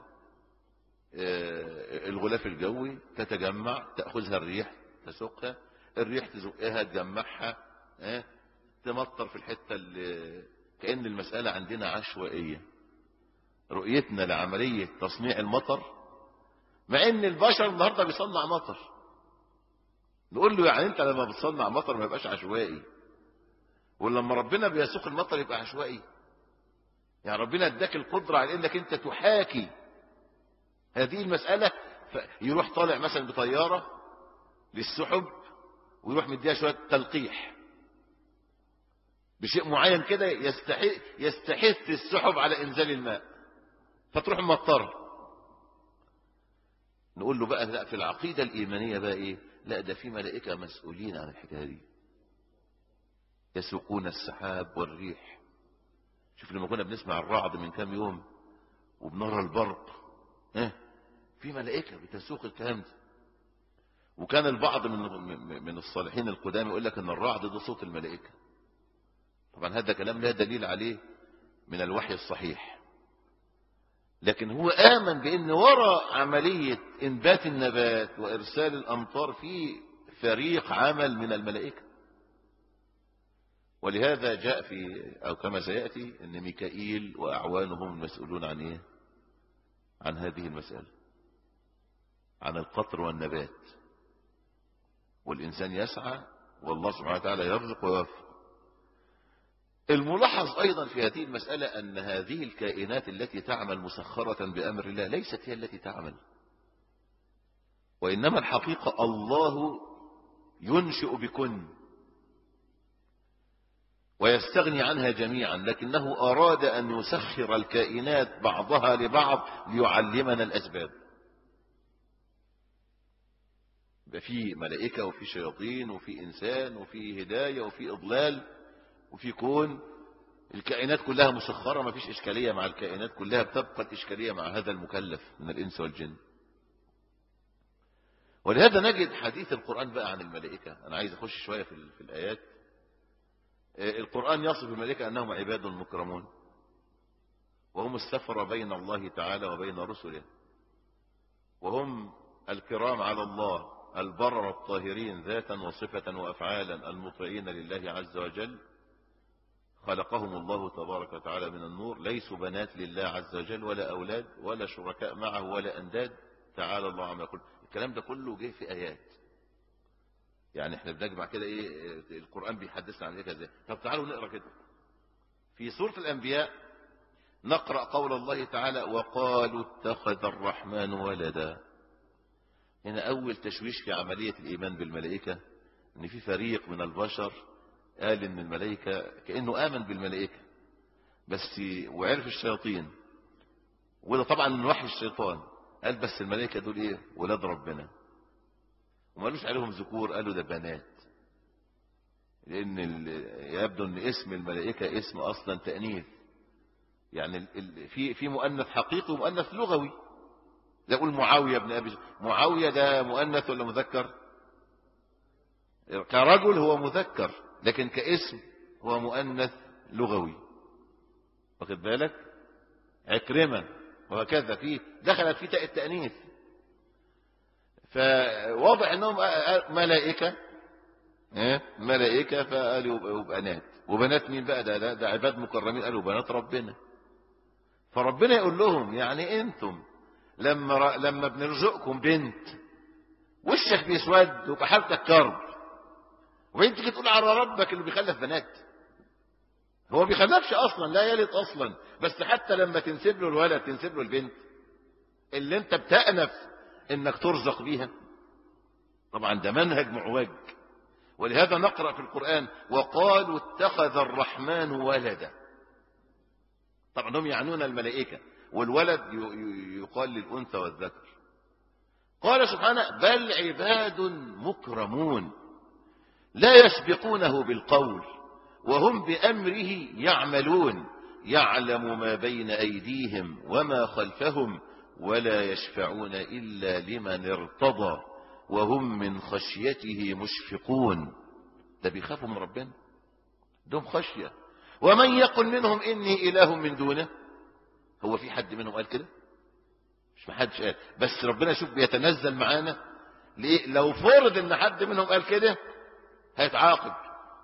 آه، الغلاف الجوي تتجمع تأخذها الريح تسوقها الريح تزقها تجمعها آه، تمطر في الحتة اللي كأن المسألة عندنا عشوائية رؤيتنا لعملية تصنيع المطر مع ان البشر النهاردة بيصنع مطر نقول له يعني انت لما بتصنع مطر ما يبقاش عشوائي ولما ربنا بيسوق المطر يبقى عشوائي يعني ربنا اداك القدرة على انك انت تحاكي هذه المسألة يروح طالع مثلا بطيارة للسحب ويروح مديها شوية تلقيح بشيء معين كده يستحث يستحث السحب على انزال الماء فتروح مطره نقول له بقى لا في العقيدة الإيمانية بقى إيه لا ده في ملائكة مسؤولين عن الحكاية دي يسوقون السحاب والريح شوف لما كنا بنسمع الرعد من كام يوم وبنرى البرق اه في ملائكة بتسوق الكلام ده وكان البعض من من الصالحين القدام يقول لك ان الرعد ده صوت الملائكة طبعا هذا كلام لا دليل عليه من الوحي الصحيح لكن هو آمن بأن وراء عملية إنبات النبات وإرسال الأمطار في فريق عمل من الملائكة ولهذا جاء في أو كما سيأتي أن ميكائيل وأعوانهم المسؤولون عن إيه عن هذه المسألة عن القطر والنبات والإنسان يسعى والله سبحانه وتعالى يرزق ويوفق الملاحظ أيضا في هذه المسألة أن هذه الكائنات التي تعمل مسخرة بأمر الله ليست هي التي تعمل وإنما الحقيقة الله ينشئ بكن ويستغني عنها جميعا لكنه أراد أن يسخر الكائنات بعضها لبعض ليعلمنا الأسباب يبقى في ملائكة وفي شياطين وفي إنسان وفي هداية وفي إضلال وفي كون الكائنات كلها مسخرة ما فيش إشكالية مع الكائنات كلها بتبقى الإشكالية مع هذا المكلف من الإنس والجن ولهذا نجد حديث القرآن بقى عن الملائكة أنا عايز أخش شوية في, في الآيات القرآن يصف الملائكة أنهم عباد مكرمون وهم السفر بين الله تعالى وبين رسله وهم الكرام على الله البرر الطاهرين ذاتا وصفة وأفعالا المطيعين لله عز وجل خلقهم الله تبارك وتعالى من النور ليسوا بنات لله عز وجل ولا أولاد ولا شركاء معه ولا أنداد تعالى الله عما يقول الكلام ده كله جه في آيات يعني احنا بنجمع كده ايه القرآن بيحدثنا عن ايه كذا طب تعالوا نقرأ كده في سورة الأنبياء نقرأ قول الله تعالى وقالوا اتخذ الرحمن ولدا هنا أول تشويش في عملية الإيمان بالملائكة ان في فريق من البشر قال ان الملائكة كأنه آمن بالملائكة بس وعرف الشياطين وده طبعا من وحي الشيطان قال بس الملائكة دول ايه ولاد ربنا وما قالوش عليهم ذكور قالوا ده بنات لان يبدو ان اسم الملائكة اسم اصلا تأنيث يعني في في مؤنث حقيقي ومؤنث لغوي زي اقول معاوية بن ابي معاوية ده مؤنث ولا مذكر كرجل هو مذكر لكن كاسم هو مؤنث لغوي واخد بالك عكرمة وهكذا في دخلت في تاء التأنيث فواضح انهم ملائكة ملائكة فقالوا بنات وبنات مين بقى ده, ده, ده عباد مكرمين قالوا بنات ربنا فربنا يقول لهم يعني انتم لما لما بنرزقكم بنت وشك بيسود وبحالتك كرب وبعدين تيجي تقول على ربك اللي بيخلف بنات هو بيخلفش اصلا لا يلد اصلا بس حتى لما تنسب له الولد تنسب له البنت اللي انت بتأنف انك ترزق بيها طبعا ده منهج معوج ولهذا نقرأ في القرآن وقالوا اتخذ الرحمن ولدا طبعا هم يعنون الملائكة والولد يقال للأنثى والذكر قال سبحانه بل عباد مكرمون لا يسبقونه بالقول وهم بأمره يعملون يعلم ما بين أيديهم وما خلفهم ولا يشفعون إلا لمن ارتضى وهم من خشيته مشفقون ده بيخافوا من ربنا دوم خشية ومن يقل منهم إني إله من دونه هو في حد منهم قال كده مش محدش قال بس ربنا شوف بيتنزل معانا ليه لو فرض ان حد منهم قال كده هيتعاقب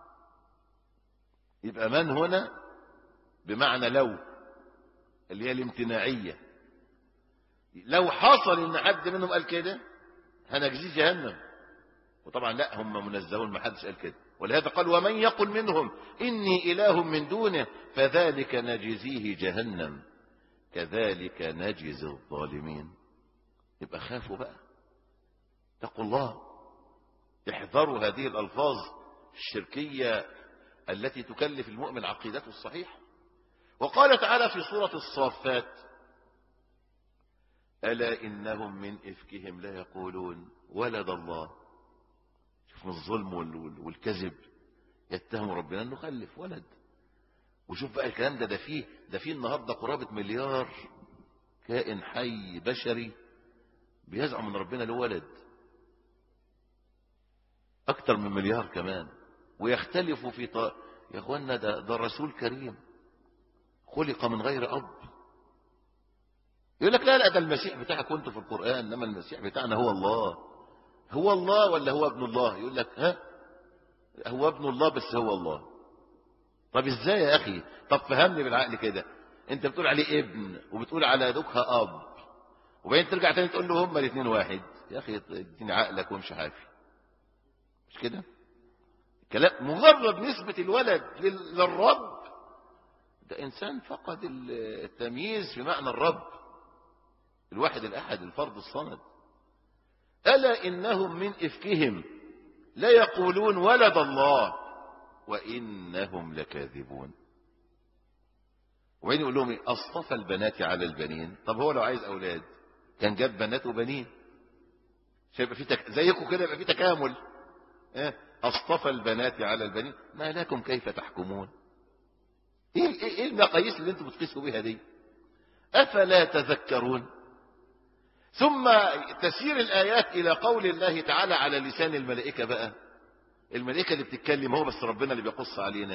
يبقى من هنا بمعنى لو اللي هي الامتناعية لو حصل ان حد منهم قال كده هنجزيه جهنم وطبعا لا هم منزهون ما حدش قال كده ولهذا قال ومن يقل منهم إني إله من دونه فذلك نجزيه جهنم كذلك نجزي الظالمين يبقى خافوا بقى اتقوا الله احذروا هذه الألفاظ الشركية التي تكلف المؤمن عقيدته الصحيحة وقال تعالى في سورة الصافات ألا إنهم من إفكهم لا يقولون ولد الله شوف من الظلم والكذب يتهم ربنا أنه خلف ولد وشوف بقى الكلام ده ده فيه ده فيه النهارده قرابة مليار كائن حي بشري بيزعم من ربنا له ولد أكتر من مليار كمان ويختلفوا في ط... يا اخوانا ده ده رسول كريم خلق من غير أب يقول لك لا لا ده المسيح بتاعك وانت في القرآن انما المسيح بتاعنا هو الله هو الله ولا هو ابن الله يقول لك ها هو ابن الله بس هو الله طب ازاي يا اخي طب فهمني بالعقل كده انت بتقول عليه ابن وبتقول على دوكها اب وبعدين ترجع تاني تقول له هما الاثنين واحد يا اخي اديني عقلك وامشي حافي مش كده كلام مجرد نسبة الولد للرب ده انسان فقد التمييز في معنى الرب الواحد الأحد الفرد الصمد ألا إنهم من إفكهم لا يقولون ولد الله وإنهم لكاذبون وين يقول لهم إيه؟ أصطفى البنات على البنين طب هو لو عايز أولاد كان جاب بنات وبنين شايف في تك... زيكم كده يبقى في تكامل إيه؟ أصطفى البنات على البنين ما لكم كيف تحكمون ايه ايه المقاييس اللي انتم بتقيسوا بها دي افلا تذكرون ثم تسير الآيات إلى قول الله تعالى على لسان الملائكة بقى الملائكة اللي بتتكلم هو بس ربنا اللي بيقص علينا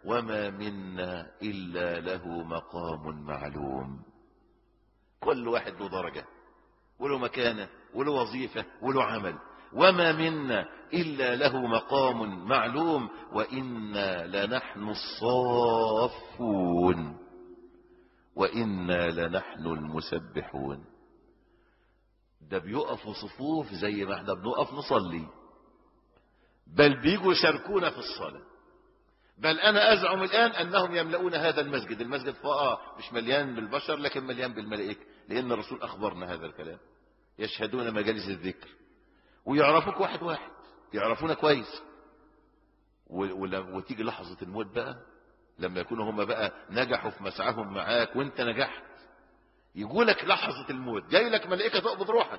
وما منا إلا له مقام معلوم كل واحد له درجة وله مكانة وله وظيفة وله عمل وما منا إلا له مقام معلوم وإنا لنحن الصافون وإنا لنحن المسبحون ده بيقفوا صفوف زي ما احنا بنقف نصلي بل بيجوا يشاركونا في الصلاة بل أنا أزعم الآن أنهم يملؤون هذا المسجد المسجد فآه مش مليان بالبشر لكن مليان بالملائكة لأن الرسول أخبرنا هذا الكلام يشهدون مجالس الذكر ويعرفوك واحد واحد يعرفونا كويس وتيجي لحظة الموت بقى لما يكونوا هم بقى نجحوا في مسعاهم معاك وانت نجحت يقولك لحظة الموت جاي لك ملائكة تقبض روحك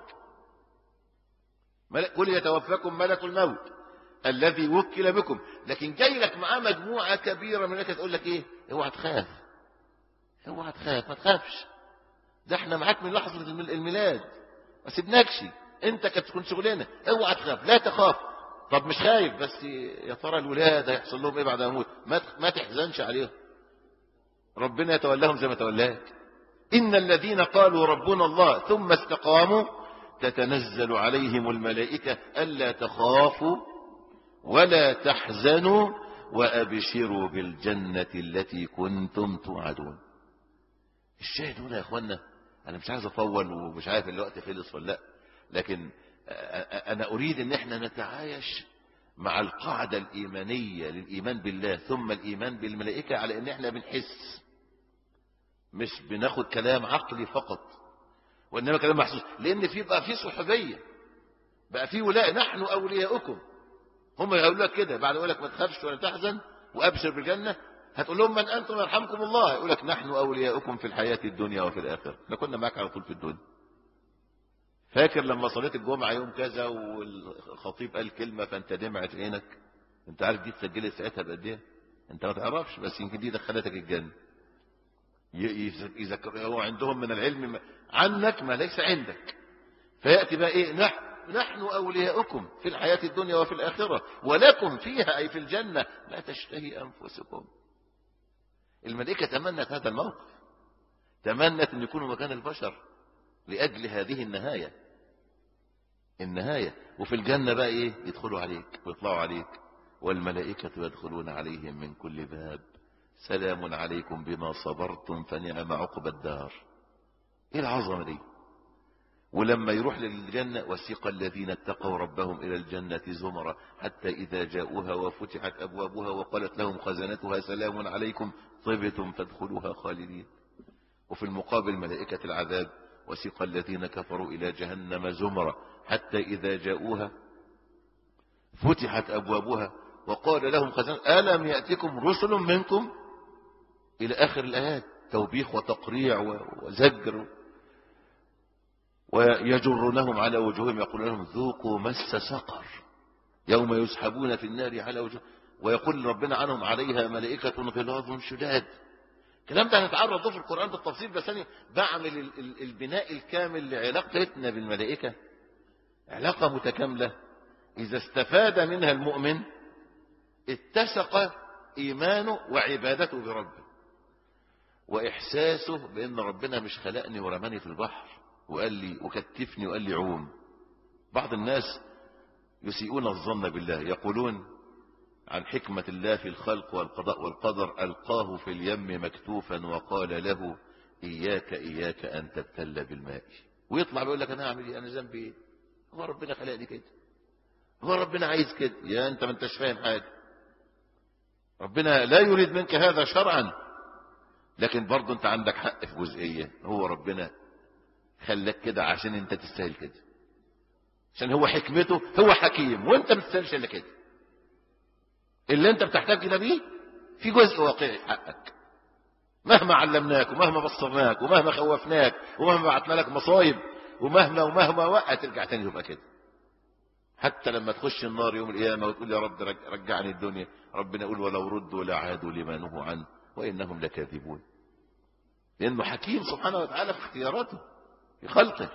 قل يتوفاكم ملك الموت الذي وكل بكم لكن جاي لك معاه مجموعة كبيرة من ملائكة تقول لك ايه اوعى تخاف اوعى تخاف ما تخافش ده احنا معاك من لحظة الميلاد ما سيبناكش انت كانت تكون شغلنا اوعى تخاف لا تخاف طب مش خايف بس يا ترى الولاد هيحصل لهم ايه بعد ما اموت ما ما تحزنش عليهم ربنا يتولاهم زي ما تولاك ان الذين قالوا ربنا الله ثم استقاموا تتنزل عليهم الملائكه الا تخافوا ولا تحزنوا وابشروا بالجنه التي كنتم توعدون الشاهد هنا يا اخوانا انا مش عايز اطول ومش عارف الوقت خلص ولا لا لكن أنا أريد أن احنا نتعايش مع القاعدة الإيمانية للإيمان بالله ثم الإيمان بالملائكة على أن احنا بنحس مش بناخد كلام عقلي فقط وإنما كلام محسوس لأن في بقى في صحوبية بقى في ولاء نحن أولياؤكم هم يقولوا لك كده بعد يقول لك ما تخافش ولا تحزن وأبشر بالجنة هتقول لهم من أنتم يرحمكم الله يقول لك نحن أولياؤكم في الحياة الدنيا وفي الآخرة احنا كنا معاك على طول في الدنيا فاكر لما صليت الجمعة يوم كذا والخطيب قال كلمة فانت دمعت عينك انت عارف دي اتسجلت ساعتها بقد ايه انت ما تعرفش بس يمكن دي دخلتك الجنة يذكر هو عندهم من العلم عنك ما ليس عندك فيأتي بقى ايه نحن نحن أولياؤكم في الحياة الدنيا وفي الآخرة ولكم فيها أي في الجنة ما تشتهي أنفسكم الملائكة تمنت هذا الموقف تمنت أن يكونوا مكان البشر لأجل هذه النهاية النهاية وفي الجنة بقى إيه يدخلوا عليك ويطلعوا عليك والملائكة يدخلون عليهم من كل باب سلام عليكم بما صبرتم فنعم عقب الدار إيه العظمة دي ولما يروح للجنة وسيق الذين اتقوا ربهم إلى الجنة زمرا حتى إذا جاءوها وفتحت أبوابها وقالت لهم خزنتها سلام عليكم طبتم فادخلوها خالدين وفي المقابل ملائكة العذاب وسيق الذين كفروا إلى جهنم زمرا حتى إذا جاءوها فتحت أبوابها وقال لهم خزنة ألم يأتكم رسل منكم إلى آخر الآيات توبيخ وتقريع وزجر ويجرونهم على وجوههم يقول لهم ذوقوا مس سقر يوم يسحبون في النار على وجوه ويقول ربنا عنهم عليها ملائكة غلاظ شداد الكلام ده هنتعرض له في القرآن بالتفصيل بس أنا بعمل البناء الكامل لعلاقتنا بالملائكة علاقة متكاملة إذا استفاد منها المؤمن اتسق إيمانه وعبادته بربه وإحساسه بأن ربنا مش خلقني ورماني في البحر وقال لي وكتفني وقال لي عوم بعض الناس يسيئون الظن بالله يقولون عن حكمة الله في الخلق والقضاء والقدر ألقاه في اليم مكتوفا وقال له إياك إياك أن تبتل بالماء ويطلع بيقول لك أنا أعمل إيه أنا ذنبي إيه هو ربنا خلقني كده هو ربنا عايز كده يا أنت ما أنتش فاهم حاجة ربنا لا يريد منك هذا شرعا لكن برضه أنت عندك حق في جزئية هو ربنا خلاك كده عشان أنت تستاهل كده عشان هو حكمته هو حكيم وأنت ما تستاهلش إلا كده اللي أنت بتحتاج كده بيه في جزء واقعي في حقك مهما علمناك ومهما بصرناك ومهما خوفناك ومهما بعتنا لك مصايب ومهما ومهما وقع ترجع تاني تبقى كده حتى لما تخش النار يوم القيامة وتقول يا رب رجعني الدنيا ربنا يقول ولو ردوا لعادوا لما نهوا عنه وإنهم لكاذبون لأنه حكيم سبحانه وتعالى في اختياراته في خلقه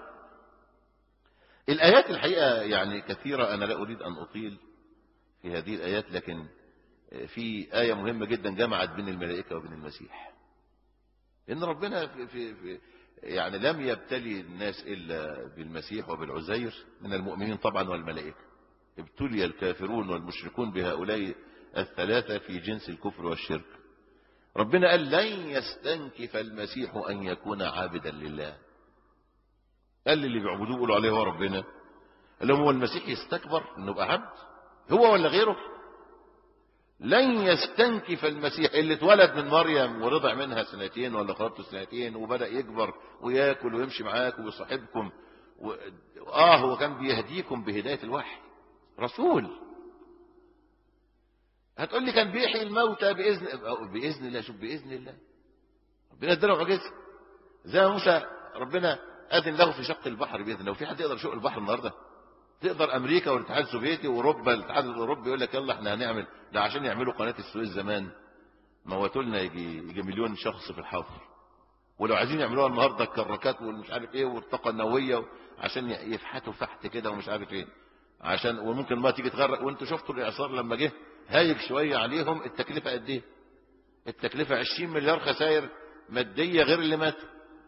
الآيات الحقيقة يعني كثيرة أنا لا أريد أن أطيل في هذه الآيات لكن في آية مهمة جدا جمعت بين الملائكة وبين المسيح إن ربنا في, في, في يعني لم يبتلي الناس إلا بالمسيح وبالعزير من المؤمنين طبعا والملائكة ابتلي الكافرون والمشركون بهؤلاء الثلاثة في جنس الكفر والشرك ربنا قال لن يستنكف المسيح أن يكون عابدا لله قال اللي بيعبدوه يقولوا عليه هو ربنا اللي هو المسيح يستكبر انه يبقى عبد هو ولا غيره لن يستنكف المسيح اللي اتولد من مريم ورضع منها سنتين ولا قرابته سنتين وبدأ يكبر وياكل ويمشي معاكم ويصاحبكم و... اه هو كان بيهديكم بهداية الوحي رسول هتقول لي كان بيحيي الموتى بإذن بإذن الله شوف بإذن الله ربنا اداله معجزة زي ما موسى ربنا أذن له في شق البحر بإذن الله وفي حد يقدر يشق البحر النهارده تقدر امريكا والاتحاد السوفيتي واوروبا الاتحاد الاوروبي يقول لك يلا احنا هنعمل ده عشان يعملوا قناه السويس زمان موتوا لنا يجي يجي مليون شخص في الحفر ولو عايزين يعملوها النهارده الكراكات والمش عارف ايه والطاقه النوويه عشان يفحتوا فحت كده ومش عارف ايه عشان وممكن ما تيجي تغرق وانتوا شفتوا الاعصار لما جه هايج شويه عليهم التكلفه قد ايه؟ التكلفه 20 مليار خسائر ماديه غير اللي مات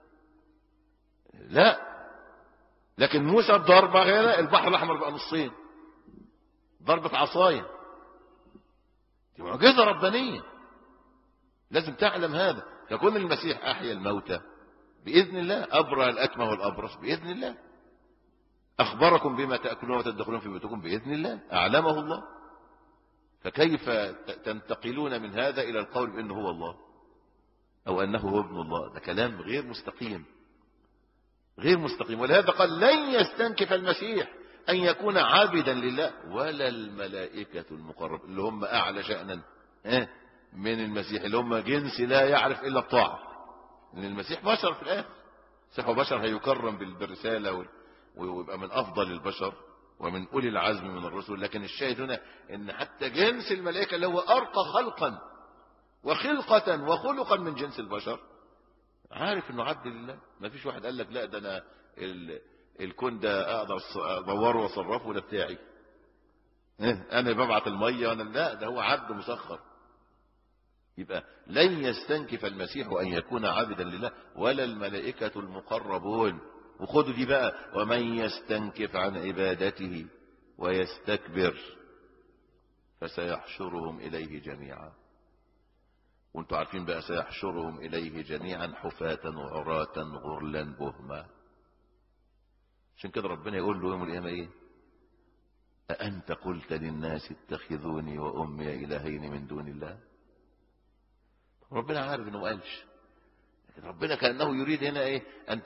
لا لكن موسى بضربة غير البحر الأحمر بقى نصين ضربة عصاية دي معجزة ربانية لازم تعلم هذا فكون المسيح أحيا الموتى بإذن الله أبرى الأكمه والأبرص بإذن الله أخبركم بما تأكلون وتدخلون في بيوتكم بإذن الله أعلمه الله فكيف تنتقلون من هذا إلى القول بأنه هو الله أو أنه هو ابن الله ده كلام غير مستقيم غير مستقيم ولهذا قال لن يستنكف المسيح أن يكون عابدا لله ولا الملائكة المقرب اللي هم أعلى شأنا من المسيح اللي هم جنس لا يعرف إلا الطاعة لأن المسيح بشر في الآخر صح بشر هيكرم بالرسالة ويبقى من أفضل البشر ومن أولي العزم من الرسل لكن الشاهد هنا أن حتى جنس الملائكة اللي هو أرقى خلقا وخلقة وخلقا من جنس البشر عارف انه عبد لله ما فيش واحد قال لك لا ده انا ال... الكون ده اقدر ادوره واصرفه ده بتاعي انا ببعت الميه وانا لا ده هو عبد مسخر يبقى لن يستنكف المسيح ان يكون عبدا لله ولا الملائكه المقربون وخدوا دي بقى ومن يستنكف عن عبادته ويستكبر فسيحشرهم اليه جميعا وانتم عارفين بقى سيحشرهم إليه جميعا حفاة وعراة غرلا بهما عشان كده ربنا يقول له يوم القيامة ايه أأنت قلت للناس اتخذوني وأمي إلهين من دون الله ربنا عارف انه ما قالش لكن ربنا كأنه يريد هنا ايه أن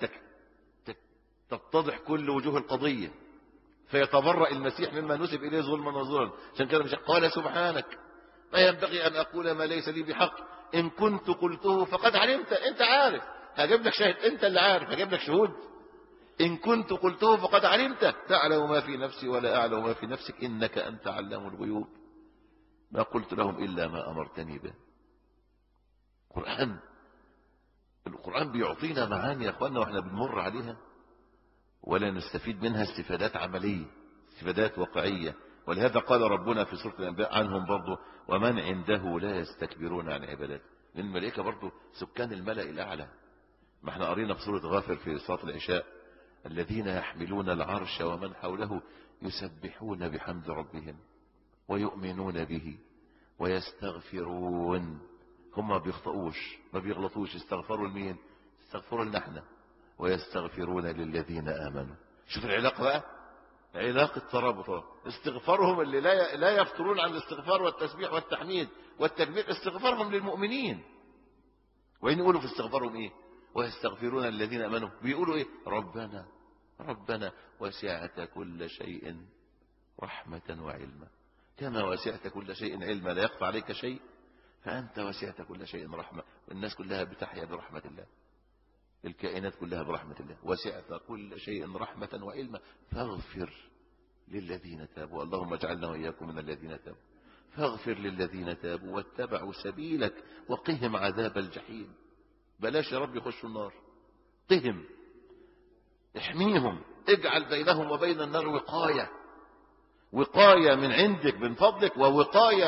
تتضح كل وجوه القضية فيتبرأ المسيح مما نسب إليه ظلما وزورا عشان كده مش قال سبحانك ما ينبغي أن أقول ما ليس لي بحق إن كنت قلته فقد علمت أنت عارف هجيب لك شاهد أنت اللي عارف هجيب لك شهود إن كنت قلته فقد علمت تعلم ما في نفسي ولا أعلم ما في نفسك إنك أنت علام الغيوب ما قلت لهم إلا ما أمرتني به القرآن القرآن بيعطينا معاني يا أخواننا وإحنا بنمر عليها ولا نستفيد منها استفادات عملية استفادات واقعية ولهذا قال ربنا في سورة الأنبياء عنهم برضه ومن عنده لا يستكبرون عن عبادته لأن الملائكة برضه سكان الملأ الأعلى ما احنا قرينا في سورة غافر في صلاة العشاء الذين يحملون العرش ومن حوله يسبحون بحمد ربهم ويؤمنون به ويستغفرون هم ما بيخطئوش ما بيغلطوش استغفروا لمين استغفروا لنا احنا ويستغفرون للذين آمنوا شوف العلاقة بقى علاقة ترابط استغفارهم اللي لا لا يفترون عن الاستغفار والتسبيح والتحميد والتكبير استغفارهم للمؤمنين وين يقولوا في استغفارهم ايه ويستغفرون الذين امنوا بيقولوا ايه ربنا ربنا وسعت كل شيء رحمة وعلما كما وسعت كل شيء علما لا يخفى عليك شيء فأنت وسعت كل شيء رحمة والناس كلها بتحيا برحمة الله الكائنات كلها برحمة الله وسعت كل شيء رحمة وعلما فاغفر للذين تابوا اللهم اجعلنا وإياكم من الذين تابوا فاغفر للذين تابوا واتبعوا سبيلك وقهم عذاب الجحيم بلاش يا رب يخشوا النار قهم احميهم اجعل بينهم وبين النار وقاية وقاية من عندك من فضلك ووقاية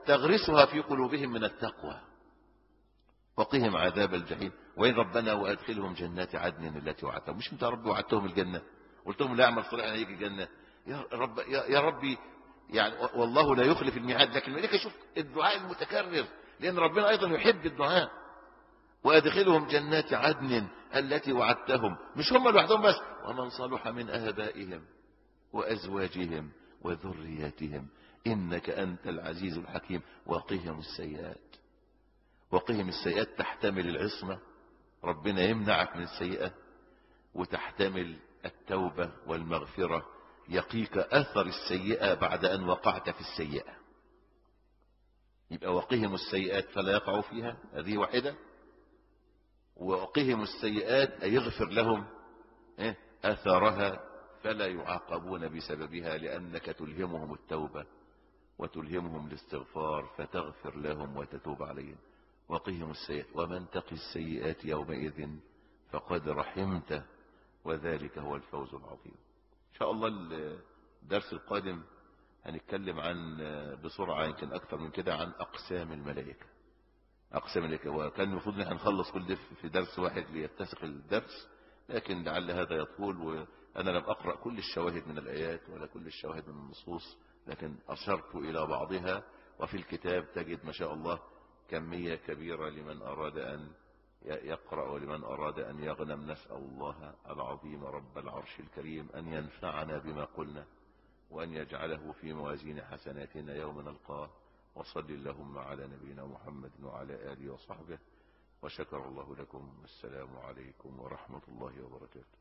تغرسها في قلوبهم من التقوى وقهم عذاب الجحيم وإن ربنا وأدخلهم جنات عدن التي وعدتهم مش انت يا رب وعدتهم الجنة قلت لهم لا أعمل صالحا هيجي الجنة يا رب يا, يا ربي يعني والله لا يخلف الميعاد لكن الملك يشوف الدعاء المتكرر لأن ربنا أيضا يحب الدعاء وأدخلهم جنات عدن التي وعدتهم مش هم لوحدهم بس ومن صلح من آبائهم وأزواجهم وذرياتهم إنك أنت العزيز الحكيم وقهم السيئات وقهم السيئات تحتمل العصمة ربنا يمنعك من السيئة وتحتمل التوبة والمغفرة يقيك أثر السيئة بعد أن وقعت في السيئة يبقى وقهم السيئات فلا يقعوا فيها هذه واحدة وقهم السيئات أي يغفر لهم أثرها فلا يعاقبون بسببها لأنك تلهمهم التوبة وتلهمهم الاستغفار فتغفر لهم وتتوب عليهم وقهم السيئات ومن تقي السيئات يومئذ فقد رحمته وذلك هو الفوز العظيم إن شاء الله الدرس القادم هنتكلم عن بسرعة يمكن أكثر من كده عن أقسام الملائكة أقسام الملائكة وكان المفروض ان احنا نخلص كل ده في درس واحد ليتسق الدرس لكن لعل هذا يطول وأنا لم أقرأ كل الشواهد من الآيات ولا كل الشواهد من النصوص لكن أشرت إلى بعضها وفي الكتاب تجد ما شاء الله كمية كبيرة لمن أراد أن يقرأ ولمن أراد أن يغنم نسأل الله العظيم رب العرش الكريم أن ينفعنا بما قلنا وأن يجعله في موازين حسناتنا يوم نلقاه وصل اللهم على نبينا محمد وعلى آله وصحبه وشكر الله لكم السلام عليكم ورحمة الله وبركاته